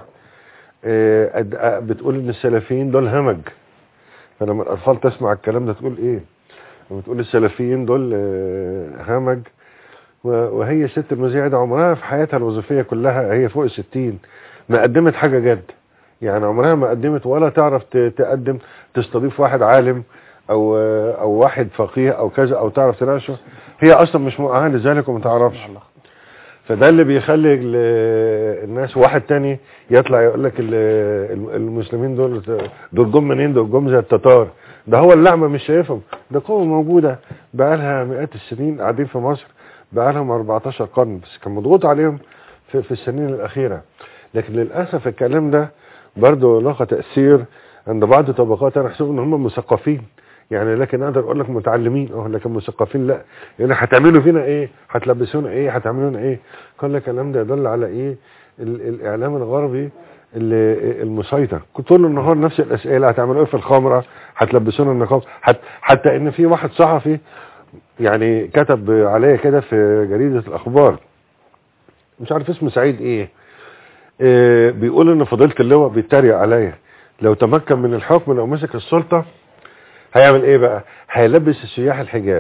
آه، أد- آه، بتقول إن السلفيين دول همج فلما الأطفال تسمع الكلام ده تقول إيه؟ لما تقول السلفيين دول آه، همج و- وهي الست المذيعة دي عمرها في حياتها الوظيفية كلها هي فوق الستين ما قدمت حاجة جد يعني عمرها ما قدمت ولا تعرف ت- تقدم تستضيف واحد عالم او او واحد فقيه او كذا او تعرف تناقشه هي اصلا مش مؤهله لذلك وما تعرفش فده اللي بيخلي ال- الناس واحد تاني يطلع يقول لك ال- المسلمين دول دول جم منين دول جم زي التتار ده هو اللعمه مش شايفهم ده قوه موجوده بقى لها مئات السنين قاعدين في مصر بقى لهم 14 قرن بس كان مضغوط عليهم في, في السنين الاخيره لكن للاسف الكلام ده برضه له تاثير عند بعض طبقات انا احسب ان هم مثقفين يعني لكن اقدر اقول لك متعلمين اه لكن مثقفين لا يعني هتعملوا فينا ايه هتلبسونا ايه هتعملوا لنا ايه كل الكلام ده يدل على ايه ال- الاعلام الغربي اللي المسيطر طول النهار نفس الاسئله هتعملوا ايه في الخمره هتلبسونا النقاب حت حتى ان في واحد صحفي يعني كتب عليا كده في جريده الاخبار مش عارف اسمه سعيد ايه آه، بيقول ان فضيله اللواء بيتريق عليا لو تمكن من الحكم لو مسك السلطه هيعمل ايه بقى هيلبس السياح الحجاب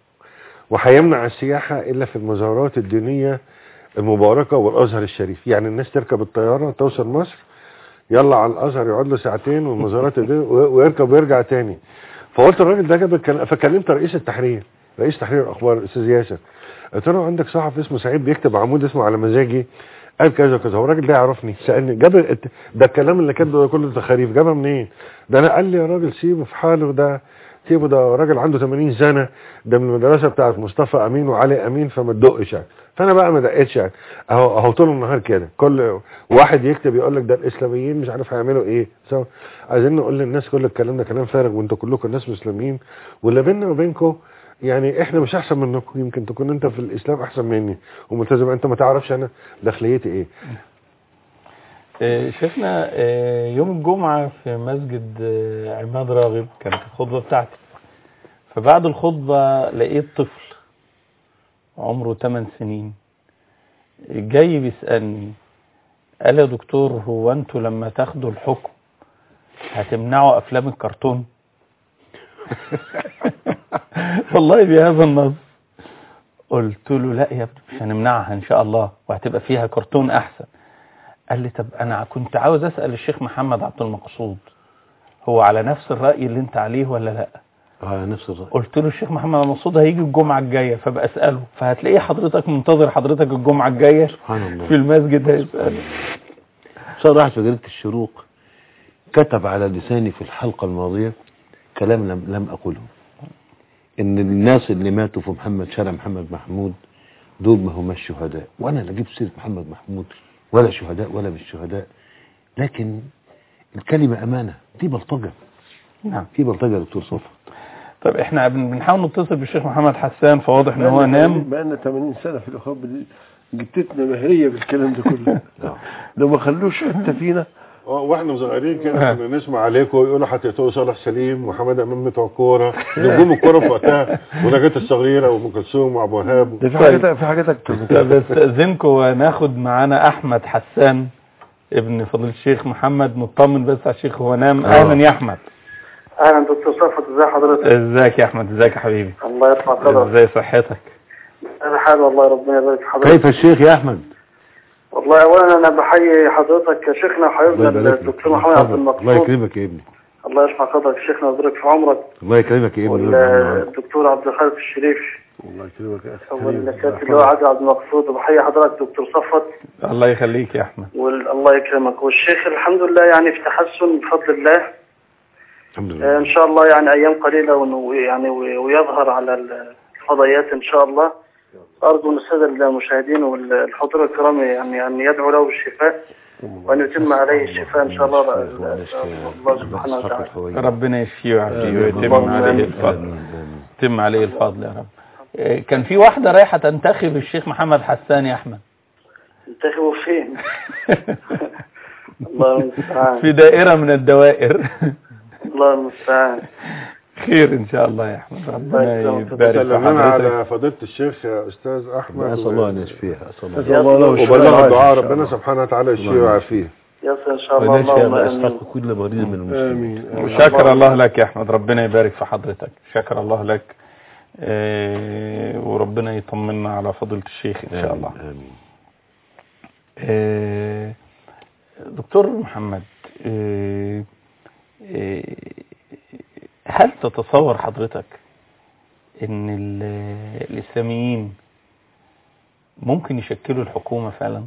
وهيمنع السياحه الا في المظاهرات الدينيه المباركه والازهر الشريف يعني الناس تركب الطياره توصل مصر يلا على الازهر يقعد له ساعتين والمظاهرات الدينية و- ويركب ويرجع تاني فقلت الراجل ده جاب الكلام فكلمت رئيس التحرير رئيس تحرير الاخبار الاستاذ ياسر قلت له عندك صحفي اسمه سعيد بيكتب عمود اسمه على مزاجي قال كذا وكذا هو الراجل ده يعرفني سالني جاب الت- ده الكلام اللي كاتبه ده كله تخاريف جابها منين ده انا قال لي يا راجل سيبه في حاله ده سيبه ده راجل عنده 80 سنه ده من المدرسه بتاعت مصطفى امين وعلي امين فما تدقش يعني فانا بقى ما دقتش يعني اهو اهو طول النهار كده كل واحد يكتب يقول لك ده الاسلاميين مش عارف هيعملوا ايه سو عايزين نقول للناس كل الكلام ده كلام فارغ وانتوا كلكم ناس مسلمين واللي بيننا وبينكم يعني احنا مش احسن منكم يمكن تكون انت في الاسلام احسن مني وملتزم انت ما تعرفش انا داخليتي ايه آه، شفنا آه، يوم الجمعة في مسجد آه، عماد راغب كانت الخطبة بتاعتي فبعد الخطبة لقيت طفل عمره 8 سنين جاي بيسألني قال يا دكتور هو انتوا لما تاخدوا الحكم هتمنعوا افلام الكرتون والله بهذا النص قلت له لا يا ابني مش هنمنعها ان شاء الله وهتبقى فيها كرتون احسن قال لي طب انا كنت عاوز اسال الشيخ محمد عبد المقصود هو على نفس الراي اللي انت عليه ولا لا اه نفس الرأي قلت له الشيخ محمد عبد المقصود هيجي الجمعه الجايه فبقى اساله فهتلاقيه حضرتك منتظر حضرتك الجمعه الجايه سبحان الله في المسجد هيساله صار واحد في جريدة الشروق كتب على لساني في الحلقة الماضية كلام لم, لم أقوله إن الناس اللي ماتوا في محمد شارع محمد محمود دول ما هماش شهداء وأنا لا جبت سيرة محمد محمود ولا شهداء ولا مش شهداء لكن الكلمة أمانة دي بلطجة نعم دي بلطجة يا دكتور صفا طب احنا بن- بنحاول نتصل بالشيخ محمد حسان فواضح ان هو نام بقى لنا 80 سنه في الاخواب دي جتتنا مهريه بالكلام ده كله آه. لو ما خلوش حته فينا اه واحنا صغيرين كده كنا نسمع عليكم يقولوا هتقتلوا صالح سليم وحماده امام بتوع الكوره نجوم الكوره في وقتها ونجاة الصغيره وام كلثوم وابو وهاب ده في حاجات في حاجات اكتر من طب كده استاذنكم وناخد معانا احمد حسان ابن فضيله الشيخ محمد نطمن بس على الشيخ هو نام اهلا يا احمد اهلا دكتور صفوت ازي حضرتك ازيك يا احمد ازيك يا حبيبي الله يرفع قدرك ازاي صحتك انا حال والله ربنا يبارك في حضرتك كيف الشيخ يا أحمد والله اولا انا بحيي حضرتك يا شيخنا الله وحبيبنا يبارك لك الدكتور محمد عبد اتفضل. الله المقصود يكرمك يا ابني الله يرفع قدرك يا شيخنا ويبارك في عمرك الله يكرمك يا ابني والدكتور عبد الخالق الشريف الله يكرمك يا اخي والكاتب اللي هو عادل عبد المقصود وبحيي حضرتك دكتور صفوت الله يخليك يا احمد والله يكرمك والشيخ الحمد لله يعني في تحسن بفضل الله الحمد آه، لله ان شاء الله يعني ايام قليله ون- يعني وي- ويظهر على الفضائيات ان شاء الله ارجو من الساده المشاهدين والحضور الكرام يعني ان يدعوا له بالشفاء وان يتم عليه الشفاء ان شاء الله الله سبحانه وتعالى ربنا يشفيه ويعافيه ويتم اللهم عليه آمين. الفضل آمين آمين يتم عليه الفضل يا رب إيه، كان في واحدة رايحة تنتخب الشيخ محمد حسان يا أحمد انتخبوا فين الله المستعان في دائرة من الدوائر الله المستعان خير إن شاء الله يا أحمد ربنا الله يسلمك. يبارك في سلمنا حضرتك على فضيله الشيخ يا استاذ احمد أسأل الله أن يشفيها أسأل الله أسأل الله له الشفاء وبلغ والعافية الدعاء إن شاء ربنا الله. سبحانه وتعالى يشفيه ويعافيه يصل ان شاء الله ونشفي اللهم ويسحق امين كل مريض من المسلمين امين آمين. وشكر الله لك يا أحمد ربنا يبارك في حضرتك شكر الله لك إيه، وربنا يطمنا على فضيلة الشيخ إن شاء الله آمين إيه، دكتور محمد إيه، إيه، هل تتصور حضرتك ان ال- الاسلاميين ممكن يشكلوا الحكومة فعلا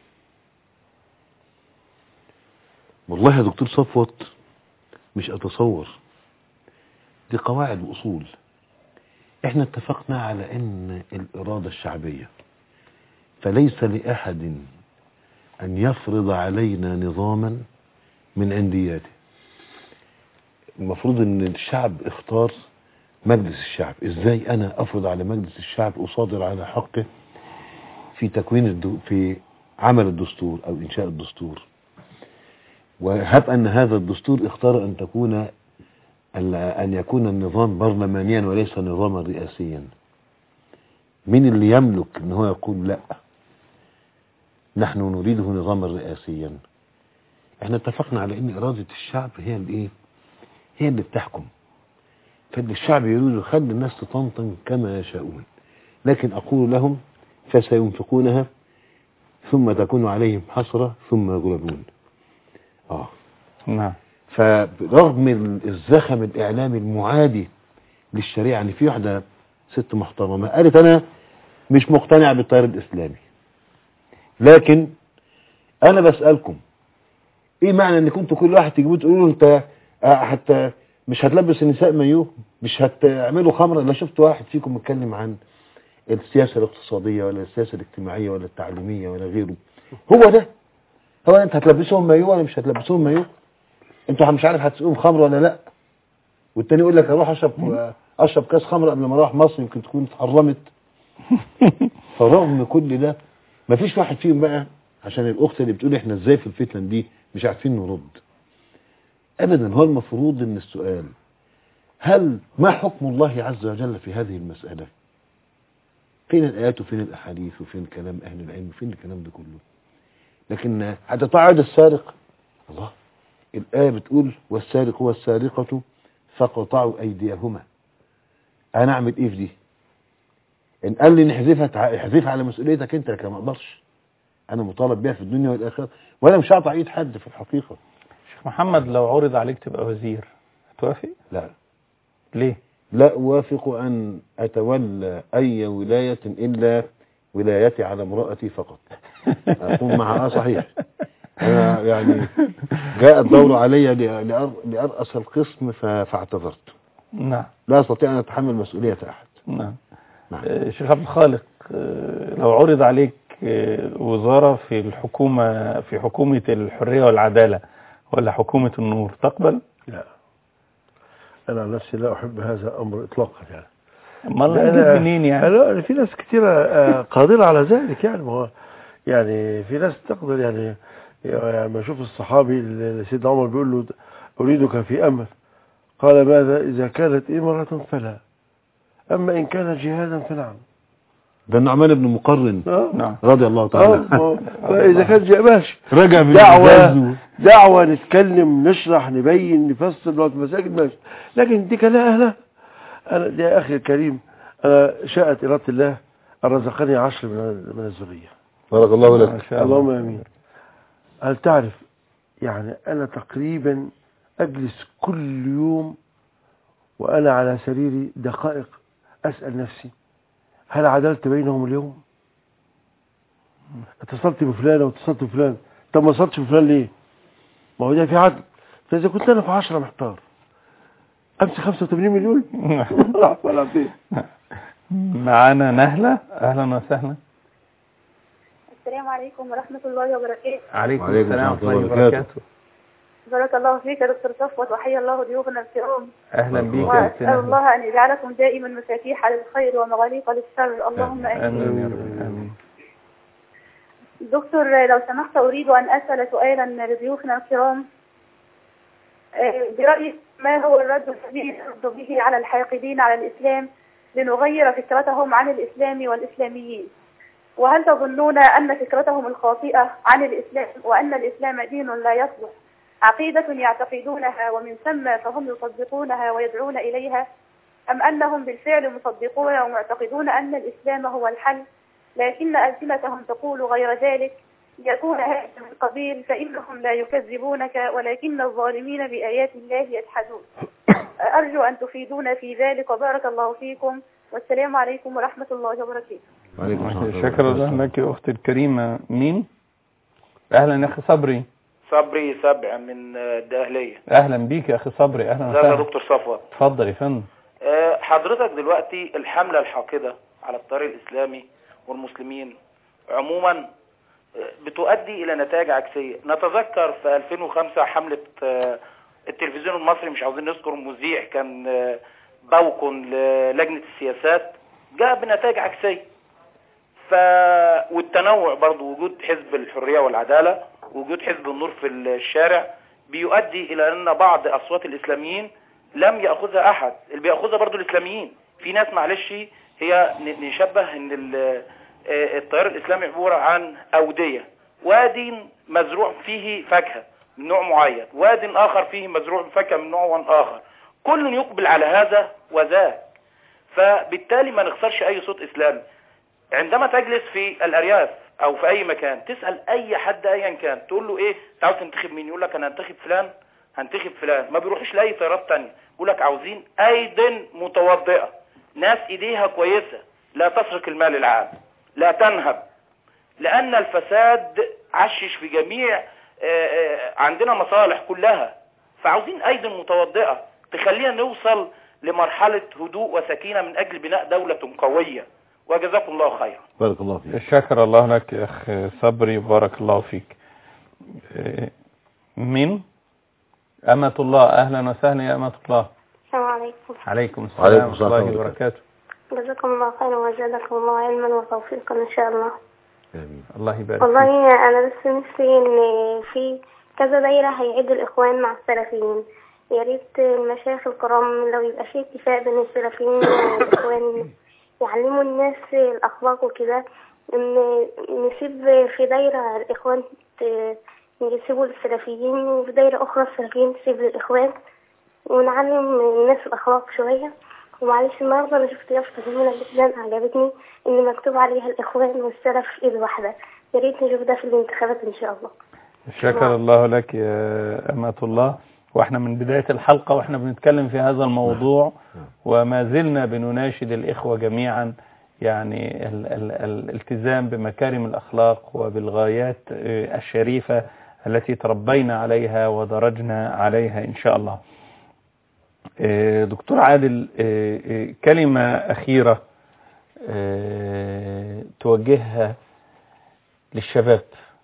والله يا دكتور صفوت مش أتصور دي قواعد وأصول احنا اتفقنا على ان الإرادة الشعبية فليس لأحد أن يفرض علينا نظاما من عندياته المفروض ان الشعب اختار مجلس الشعب ازاي انا افرض على مجلس الشعب اصادر على حقه في تكوين الدو في عمل الدستور او انشاء الدستور وهب ان هذا الدستور اختار ان تكون ال- ان يكون النظام برلمانيا وليس نظاما رئاسيا مين اللي يملك ان هو يقول لا نحن نريده نظاما رئاسيا احنا اتفقنا على ان اراده الشعب هي الايه هي اللي بتحكم فاللي الشعب يريد خلي الناس تطنطن كما يشاءون لكن اقول لهم فسينفقونها ثم تكون عليهم حسرة ثم يغلبون اه نعم فرغم ال- الزخم الاعلامي المعادي للشريعة يعني في واحدة ست محترمة قالت انا مش مقتنع بالتيار الاسلامي لكن انا بسألكم ايه معنى ان كنتوا كل واحد تجيبوه تقولوا له انت آه، حتى مش هتلبس النساء مايوه مش هتعملوا خمره لا شفت واحد فيكم متكلم عن السياسه الاقتصاديه ولا السياسه الاجتماعيه ولا التعليميه ولا غيره هو ده هو انت هتلبسهم مايو ولا مش هتلبسهم مايو انتوا مش عارف هتسقوهم خمر ولا لا والتاني يقول لك اروح اشرب اشرب كاس خمر قبل ما اروح مصر يمكن تكون اتحرمت فرغم كل ده مفيش واحد فيهم بقى عشان الاخت اللي بتقول احنا ازاي في الفتن دي مش عارفين نرد ابدا هو المفروض ان السؤال هل ما حكم الله عز وجل في هذه المسألة فين الآيات وفين الأحاديث وفين كلام أهل العلم وفين الكلام ده كله لكن هتتعاد السارق الله الآية بتقول والسارق والسارقة فقطعوا أيديهما أنا أعمل إيه في دي إن قال لي نحذفها تع- احذفها على مسؤوليتك أنت لكن ما أقدرش أنا مطالب بيها في الدنيا والآخرة وأنا مش هقطع إيد حد في الحقيقة شيخ محمد لو عرض عليك تبقى وزير هتوافق لا ليه لا أوافق أن أتولى أي ولاية إلا ولايتي على امرأتي فقط أكون معها آه صحيح أنا يعني جاء الدور علي لأ- لأر- لأرأس القسم ف- فاعتذرت نعم لا أستطيع أن أتحمل مسؤولية أحد نعم نعم. آه، شيخ عبد الخالق آه، لو عرض عليك آه، وزارة في الحكومة في حكومة الحرية والعدالة ولا حكومة النور تقبل؟ لا انا عن نفسي لا احب هذا الامر اطلاقا يعني امال لا، هنجيب أنا- منين يعني؟ لا أنا في ناس كتيرة آه، قادرة على ذلك يعني ما هو يعني في ناس تقدر يعني يعني ما اشوف الصحابي اللي سيدنا عمر بيقول له اريدك في امر قال ماذا اذا كانت امرة فلا اما ان كان جهادا فنعم ده النعمان بن مقرن اه نعم رضي الله اه تعالى ما هو- فاذا كان جهاد ماشي رجع من دعوة الغزو. دعوة نتكلم نشرح نبين نفسر نقعد في المساجد ماشي لكن دي كان أهلها أنا دي يا أخي الكريم أنا شاءت إرادة الله أن رزقني عشر من من الذرية بارك الله ما لك شاء الله اللهم آمين هل تعرف يعني أنا تقريبا أجلس كل يوم وأنا على سريري دقائق أسأل نفسي هل عدلت بينهم اليوم اتصلت بفلان واتصلت بفلان طب ما اتصلتش بفلان ليه ما هو ده في عدل فإذا كنت أنا في عشرة محتار أمسك 85 مليون راح ولا فين معانا نهلة أهلا وسهلا السلام عليكم ورحمة الله وبركاته عليكم وعليكم السلام السلام ورحمة الله وبركاته. وبركاته بارك الله فيك يا دكتور صفوت وحيا الله ضيوفنا الكرام أهلا بيك يا وأسأل أختنا الله أن يجعلكم دائما مفاتيح للخير ومغاليق للشر اللهم آمين آمين يا رب آمين دكتور لو سمحت أريد أن أسأل سؤالا لضيوفنا الكرام آه، برأيك ما هو الرد الذي نرد به على الحاقدين على الإسلام لنغير فكرتهم عن الإسلام والإسلاميين وهل تظنون أن فكرتهم الخاطئة عن الإسلام وأن الإسلام دين لا يصلح عقيدة يعتقدونها ومن ثم فهم يصدقونها ويدعون إليها أم أنهم بالفعل مصدقون ومعتقدون أن الإسلام هو الحل لكن ألسنتهم تقول غير ذلك يكون هذا من قبيل فإنهم لا يكذبونك ولكن الظالمين بآيات الله يجحدون أرجو أن تفيدونا في ذلك وبارك الله فيكم والسلام عليكم ورحمة الله وبركاته وعليكم السلام ورحمة شكرا الله الله لك يا أختي الكريمة مين؟ أهلا يا أخي صبري صبري سبع من الدهلية أهلا بيك يا أخي صبري أهلا ازيك يا وسهلا دكتور صفوت اتفضل يا فندم آه، حضرتك دلوقتي الحملة الحاقدة على الطريق الإسلامي والمسلمين عموما آه، بتؤدي إلى نتائج عكسية نتذكر في 2005 حملة آه، التلفزيون المصري مش عاوزين نذكر مذيع كان آه، بوق للجنة السياسات جاء بنتائج عكسية ف والتنوع برضو وجود حزب الحرية والعدالة وجود حزب النور في الشارع بيؤدي إلى أن بعض أصوات الإسلاميين لم يأخذها أحد اللي بيأخذها برضو الإسلاميين في ناس معلش هي ن- نشبه أن ال- آه، التيار الإسلامي عبارة عن أودية واد مزروع فيه فاكهة من نوع معين واد آخر فيه مزروع فاكهة من نوع آخر كل يقبل على هذا وذاك فبالتالي ما نخسرش أي صوت إسلامي عندما تجلس في الأرياف أو في أي مكان تسأل أي حد أيا كان تقول له إيه أنت عاوز تنتخب مين يقول لك أنا هنتخب فلان هنتخب فلان ما بيروحش لأي طيارات تانية يقول لك عاوزين أيد متوضئة ناس إيديها كويسة لا تسرق المال العام لا تنهب لأن الفساد عشش في جميع آه، آه، عندنا مصالح كلها فعاوزين أيد متوضئة تخلينا نوصل لمرحلة هدوء وسكينة من أجل بناء دولة قوية وجزاكم الله خيرا بارك الله فيك شكر الله لك يا أخ صبري بارك الله فيك إيه، من أمة الله أهلا وسهلا يا أمة الله السلام عليكم عليكم السلام وعليكم ورحمة السلام الله ورحمة الله. وبركاته جزاكم الله خيرا وزادكم الله علما وتوفيقا ان شاء الله آمين. الله يبارك فيك والله انا بس نفسي ان في كذا دايرة هيعد الاخوان مع السلفيين يا ريت المشايخ الكرام لو يبقى في اتفاق بين السلفيين والاخوان يعلموا الناس الاخلاق وكده ان نسيب في دايرة الاخوان ت- يسيبوا للسلفيين وفي دايرة اخرى السلفيين تسيب للاخوان ونعلم الناس الاخلاق شوية ومعلش النهارده انا شفت يافطة جميلة جدا عجبتني ان مكتوب عليها الاخوان والسلف ايد واحدة يا ريت نشوف ده في الانتخابات ان شاء الله شكر الله لك يا أمة الله واحنا من بداية الحلقة واحنا بنتكلم في هذا الموضوع وما زلنا بنناشد الإخوة جميعا يعني ال ال الالتزام بمكارم الأخلاق وبالغايات آه، الشريفة التي تربينا عليها ودرجنا عليها إن شاء الله آه، دكتور عادل آه، آه، كلمة أخيرة آه، توجهها للشباب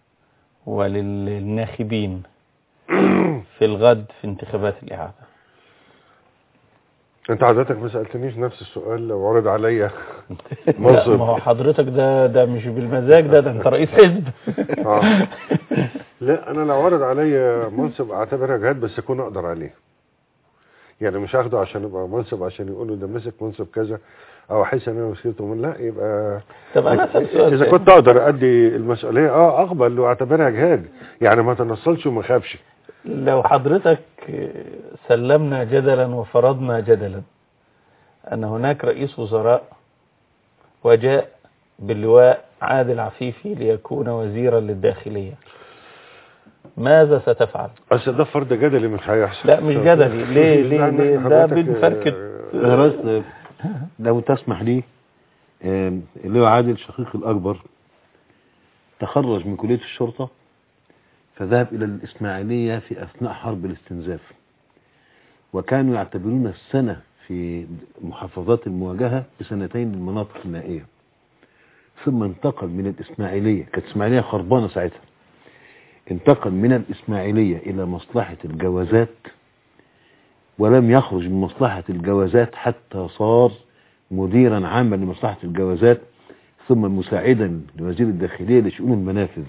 وللناخبين في الغد في انتخابات الإعادة انت حضرتك ما سالتنيش نفس السؤال لو عرض عليا لا منصب ما هو حضرتك ده ده مش بالمزاج ده ده انت رئيس حزب آه. لا انا لو عرض عليا منصب اعتبرها جهاد بس اكون اقدر عليه يعني مش هاخده عشان ابقى منصب عشان يقولوا ده مسك منصب كذا او احس ان انا مسكته من لا يبقى طب انا اسال سؤال اذا تاني. كنت اقدر ادي المسؤوليه اه اقبل واعتبرها جهاد يعني ما تنصلش وما خافش لو حضرتك سلمنا جدلا وفرضنا جدلا أن هناك رئيس وزراء وجاء باللواء عادل عفيفي ليكون وزيرا للداخلية ماذا ستفعل؟ اصل ده فرض جدلي مش هيحصل لا مش جدلي ليه ليه ليه ده حضرتك، بنفركت آه، بس لو تسمح لي آه، اللي هو عادل شقيق الأكبر تخرج من كلية الشرطة فذهب إلى الإسماعيلية في أثناء حرب الاستنزاف وكانوا يعتبرون السنة في محافظات المواجهة بسنتين للمناطق النائية ثم انتقل من الإسماعيلية كانت الإسماعيلية خربانة ساعتها انتقل من الإسماعيلية إلى مصلحة الجوازات ولم يخرج من مصلحة الجوازات حتى صار مديرا عاما لمصلحة الجوازات ثم مساعدا لوزير الداخلية لشؤون المنافذ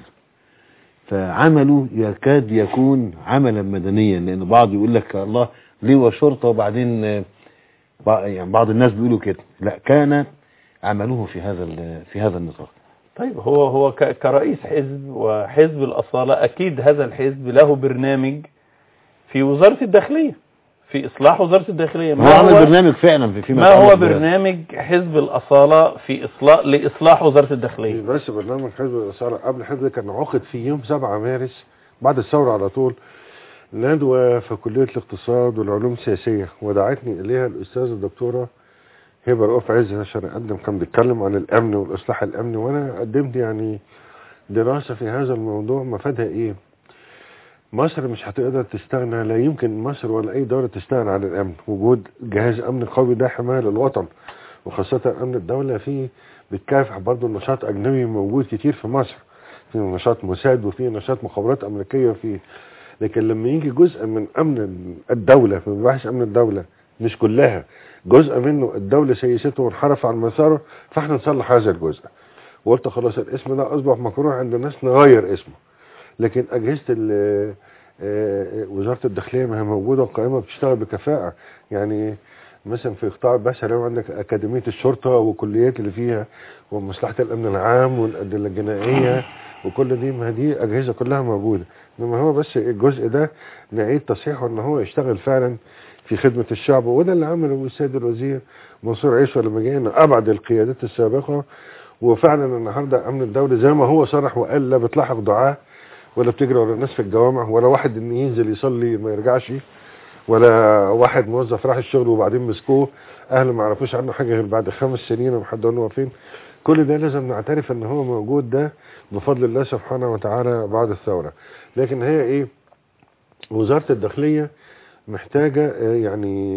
فعمله يكاد يكون عملا مدنيا لأن بعض يقول لك الله ليه وشرطة وبعدين آه، بع- يعني بعض الناس بيقولوا كده لا كان عمله في هذا ال- في هذا النطاق طيب هو هو ك- كرئيس حزب وحزب الأصالة أكيد هذا الحزب له برنامج في وزارة الداخلية في إصلاح وزارة الداخلية هو عمل برنامج فعلا في فيما ما هو يتعلق ب- برنامج حزب الأصالة في إصلاح لإصلاح وزارة الداخلية بس برنامج حزب الإثارة قبل الحزب كان عقد في يوم 7 مارس بعد الثورة على طول ندوة في كلية الاقتصاد والعلوم السياسية ودعتني إليها الأستاذة الدكتورة هبة رؤوف عز عشان أقدم كان بيتكلم عن الأمن والإصلاح الأمني وأنا قدمت يعني دراسة في هذا الموضوع مفادها إيه؟ مصر مش هتقدر تستغنى لا يمكن مصر ولا أي دولة تستغنى عن الأمن وجود جهاز أمن قوي ده حماية للوطن وخاصة أمن الدولة فيه بتكافح برضه نشاط أجنبي موجود كتير في مصر في نشاط موساد وفي نشاط مخابرات أمريكية وفي لكن لما يجي جزء من أمن الدولة من مباحث أمن الدولة مش كلها جزء منه الدولة سيسته وانحرف عن مساره فاحنا نصلح هذا الجزء وقلت خلاص الاسم ده أصبح مكروه عند الناس نغير اسمه لكن أجهزة ال- آه، وزارة الداخلية ما هي موجودة وقائمة بتشتغل بكفاءة يعني مثلا في قطاع البشري عندك أكاديمية الشرطة والكليات اللي فيها ومصلحة الأمن العام والأدلة الجنائية وكل دي ما دي أجهزة كلها موجودة إنما هو بس الجزء ده نعيد تصحيحه إن هو يشتغل فعلا في خدمة الشعب وده اللي عمله السيد الوزير منصور عيسى لما جه إنه أبعد القيادات السابقة وفعلا النهارده أمن الدولة زي ما هو صرح وقال لا بتلاحق دعاة ولا بتجري ورا الناس في الجوامع ولا واحد إن ينزل يصلي ما يرجعش ولا واحد موظف راح الشغل وبعدين مسكوه اهله ما يعرفوش عنه حاجه غير بعد خمس سنين ومحد قال له هو فين كل ده لازم نعترف ان هو موجود ده بفضل الله سبحانه وتعالى بعد الثوره لكن هي ايه وزاره الداخليه محتاجه آه، يعني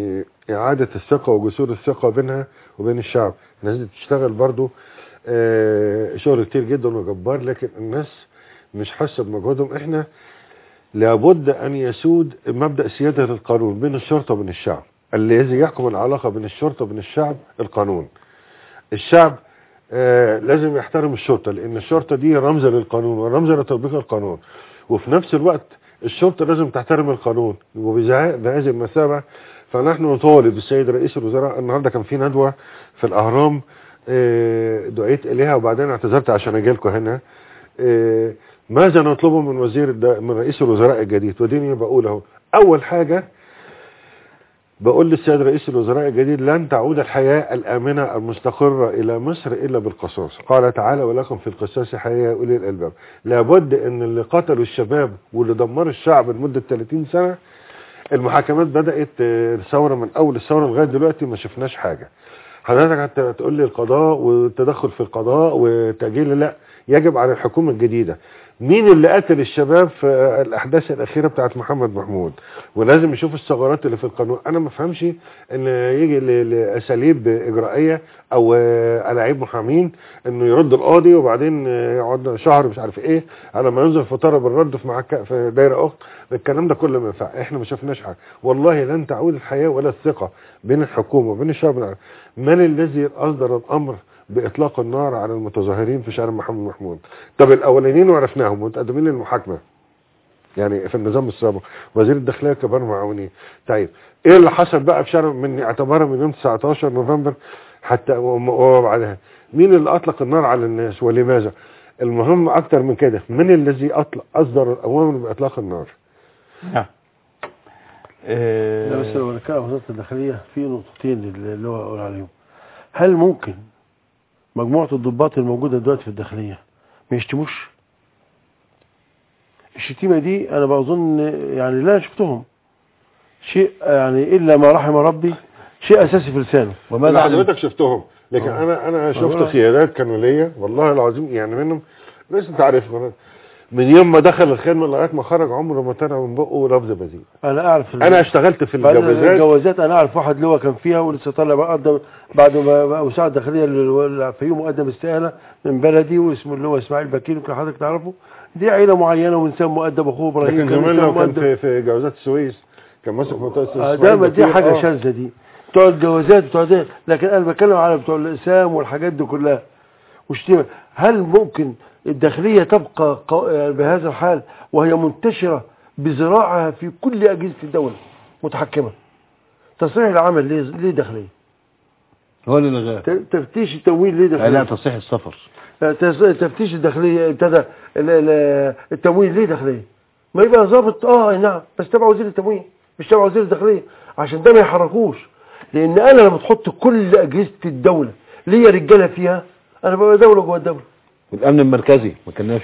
إعادة الثقة وجسور الثقة بينها وبين الشعب الناس دي بتشتغل برضو آه، شغل كتير جدا وجبار لكن الناس مش حاسة بمجهودهم احنا لابد أن يسود مبدأ سيادة القانون بين الشرطة وبين الشعب الذي يحكم العلاقة بين الشرطة وبين الشعب القانون الشعب آه لازم يحترم الشرطة لأن الشرطة دي رمز للقانون ورمز لتطبيق القانون وفي نفس الوقت الشرطة لازم تحترم القانون وبزع- بهذه المثابة فنحن نطالب السيد رئيس الوزراء النهارده كان في ندوة في الأهرام آه، دعيت إليها وبعدين اعتذرت عشان أجي لكم هنا آه، ماذا نطلبه من وزير الد- من رئيس الوزراء الجديد وديني بقول اهو أول حاجة بقول للسيد رئيس الوزراء الجديد لن تعود الحياة الآمنة المستقرة إلى مصر إلا بالقصاص قال تعالى ولكم في القصاص حياة يا أولي الألباب لابد أن اللي قتلوا الشباب واللي دمروا الشعب لمدة 30 سنة المحاكمات بدأت آه، الثورة من أول الثورة لغاية دلوقتي ما شفناش حاجة حضرتك هت- هتقول لي القضاء والتدخل في القضاء وتأجيل لا يجب على الحكومة الجديدة مين اللي قتل الشباب في الأحداث الأخيرة بتاعت محمد محمود ولازم يشوف الثغرات اللي في القانون أنا ما فهمش إن يجي ل- لأساليب إجرائية أو آه، ألاعيب محامين إنه يرد القاضي وبعدين آه، يقعد شهر مش عارف إيه على ما ينزل في طلب الرد في معك في دايرة أخت الكلام ده كله ما ينفع إحنا ما شفناش حاجة والله لن تعود الحياة ولا الثقة بين الحكومة وبين الشعب العربي من الذي أصدر الأمر بإطلاق النار على المتظاهرين في شارع محمد محمود طب الأولانيين وعرفناهم متقدمين للمحاكمة يعني في النظام السابق وزير الداخلية كبار معاونين طيب ايه اللي حصل بقى في شارع من اعتبارها من يوم 19 نوفمبر حتى وم- وبعدها مين اللي اطلق النار على الناس ولماذا المهم اكتر من كده من الذي اطلق اصدر الاوامر باطلاق النار نعم لا بس لو كان وزارة الداخلية في نقطتين اللي هو أقول عليهم هل ممكن مجموعة الضباط الموجودة دلوقتي في الداخلية ما يشتموش؟ الشتيمة دي أنا بظن يعني لا شفتهم شيء يعني إلا ما رحم ربي شيء أساسي في لسانه وماذا حضرتك شفتهم لكن انا انا شفت والله. قيادات كانوا ليا والله العظيم يعني منهم ناس انت عارف من يوم ما دخل الخدمه لغايه ما خرج عمره ما طلع من بقه لفظ بذيء أنا أعرف ال- انا اشتغلت في بعد الجوازات الجوازات انا اعرف واحد اللي هو كان فيها ولسه طالع بقى قدم بعد ما بقى مساعد داخليه الفيوم وقدم استقاله من بلدي واسمه اللي هو اسماعيل بكير يمكن حضرتك تعرفه دي عيله معينه وانسان مؤدب اخوه ابراهيم لكن زمان إنسان لو كان مؤدب. في في جوازات السويس كان ماسك منطقه السويس آه، إسماعيل ده دي بكير. حاجه آه. شاذه دي بتوع الجوازات بتوع ده لكن انا بتكلم على بتوع الاقسام والحاجات دي كلها وشتيمه هل ممكن الداخليه تبقى قو- يعني بهذا الحال وهي منتشره بذراعها في كل اجهزه الدوله متحكمه تصريح العمل ليه ليه داخليه هو اللي لغاه ت- تفتيش التمويل ليه لا داخليه تصحيح السفر تس- تفتيش الداخليه ابتدى ال- ال- التمويل ليه داخليه ما يبقى ظابط اه أي نعم بس تبع وزير التموين مش تبع وزير الداخليه عشان ده ما يحركوش لان انا لما تحط كل اجهزه الدوله ليا رجاله فيها انا ببقى دوله جوه الدوله الامن المركزي ما كناش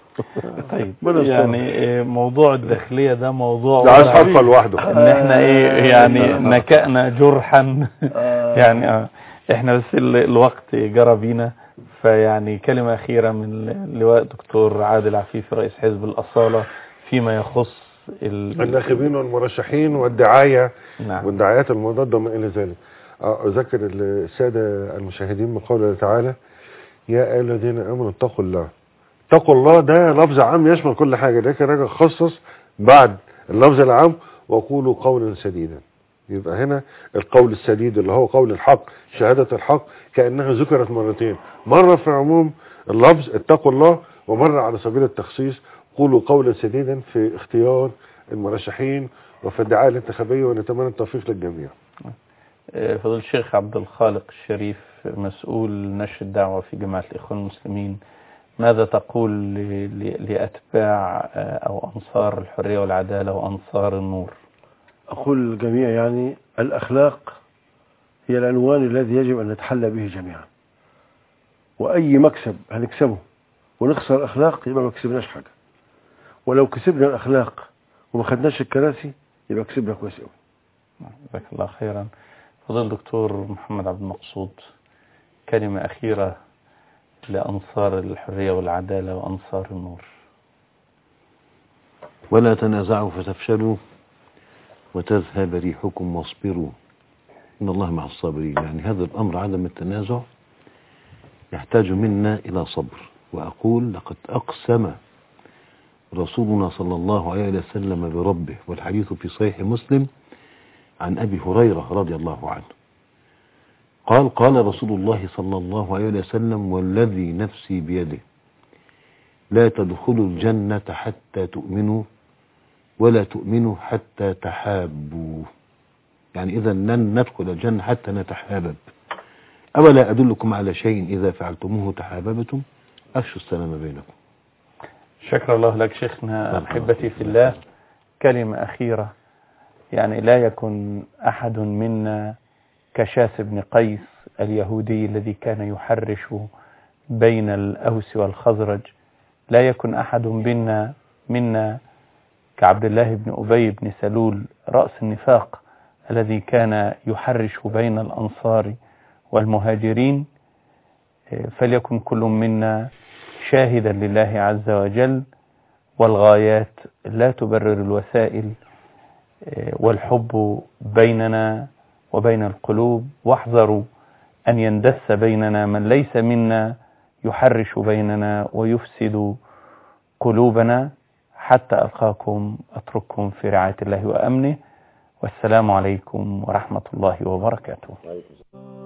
طيب ربنا يستر. يعني إيه، موضوع الداخلية ده موضوع ده عايز وضعي. حلقه لوحده ان احنا ايه يعني نكأنا جرحا يعني آه احنا بس ال- الوقت جرى بينا فيعني كلمة أخيرة من اللواء دكتور عادل عفيفي رئيس حزب الأصالة فيما يخص ال... الناخبين والمرشحين والدعايه نعم والدعايات المضاده وما الى ذلك آه، اذكر الساده المشاهدين من قوله تعالى يا ايها الذين امنوا اتقوا الله اتقوا الله ده لفظ عام يشمل كل حاجه لكن راجل خصص بعد اللفظ العام وقولوا قولا سديدا يبقى هنا القول السديد اللي هو قول الحق شهادة الحق كأنها ذكرت مرتين مرة في عموم اللفظ اتقوا الله ومرة على سبيل التخصيص قولوا قولا سديدا في اختيار المرشحين وفي الدعاية الانتخابية ونتمنى التوفيق للجميع آه، فضيلة الشيخ عبد الخالق الشريف مسؤول نشر الدعوة في جماعة الإخوان المسلمين ماذا تقول ل- ل- لأتباع آه، أو أنصار الحرية والعدالة وأنصار النور اقول للجميع يعني الاخلاق هي العنوان الذي يجب ان نتحلى به جميعا واي مكسب هنكسبه ونخسر الاخلاق يبقى ما كسبناش حاجه ولو كسبنا الاخلاق وما خدناش الكراسي يبقى كسبنا كويس قوي جزاك الله خيرا فضيل الدكتور محمد عبد المقصود كلمة أخيرة لأنصار الحرية والعدالة وأنصار النور ولا تنازعوا فتفشلوا وتذهب ريحكم واصبروا إن الله مع الصابرين يعني هذا الأمر عدم التنازع يحتاج منا إلى صبر وأقول لقد أقسم رسولنا صلى الله عليه وسلم بربه والحديث في صحيح مسلم عن أبي هريرة رضي الله عنه قال قال رسول الله صلى الله عليه وسلم والذي نفسي بيده لا تدخلوا الجنة حتى تؤمنوا ولا تؤمنوا حتى تحابوا يعني إذا لن ندخل الجنة حتى نتحابب أولا أدلكم على شيء إذا فعلتموه تحاببتم أفشوا السلام بينكم شكر الله لك شيخنا أحبتي في الله كلمة أخيرة يعني لا يكن أحد منا كشاس بن قيس اليهودي الذي كان يحرش بين الأوس والخزرج لا يكن أحد منا منا كعبد الله بن أبي بن سلول رأس النفاق الذي كان يحرش بين الأنصار والمهاجرين فليكن كل منا شاهدا لله عز وجل والغايات لا تبرر الوسائل والحب بيننا وبين القلوب واحذروا أن يندس بيننا من ليس منا يحرش بيننا ويفسد قلوبنا حتى ألقاكم أترككم في رعاية الله وأمنه والسلام عليكم ورحمة الله وبركاته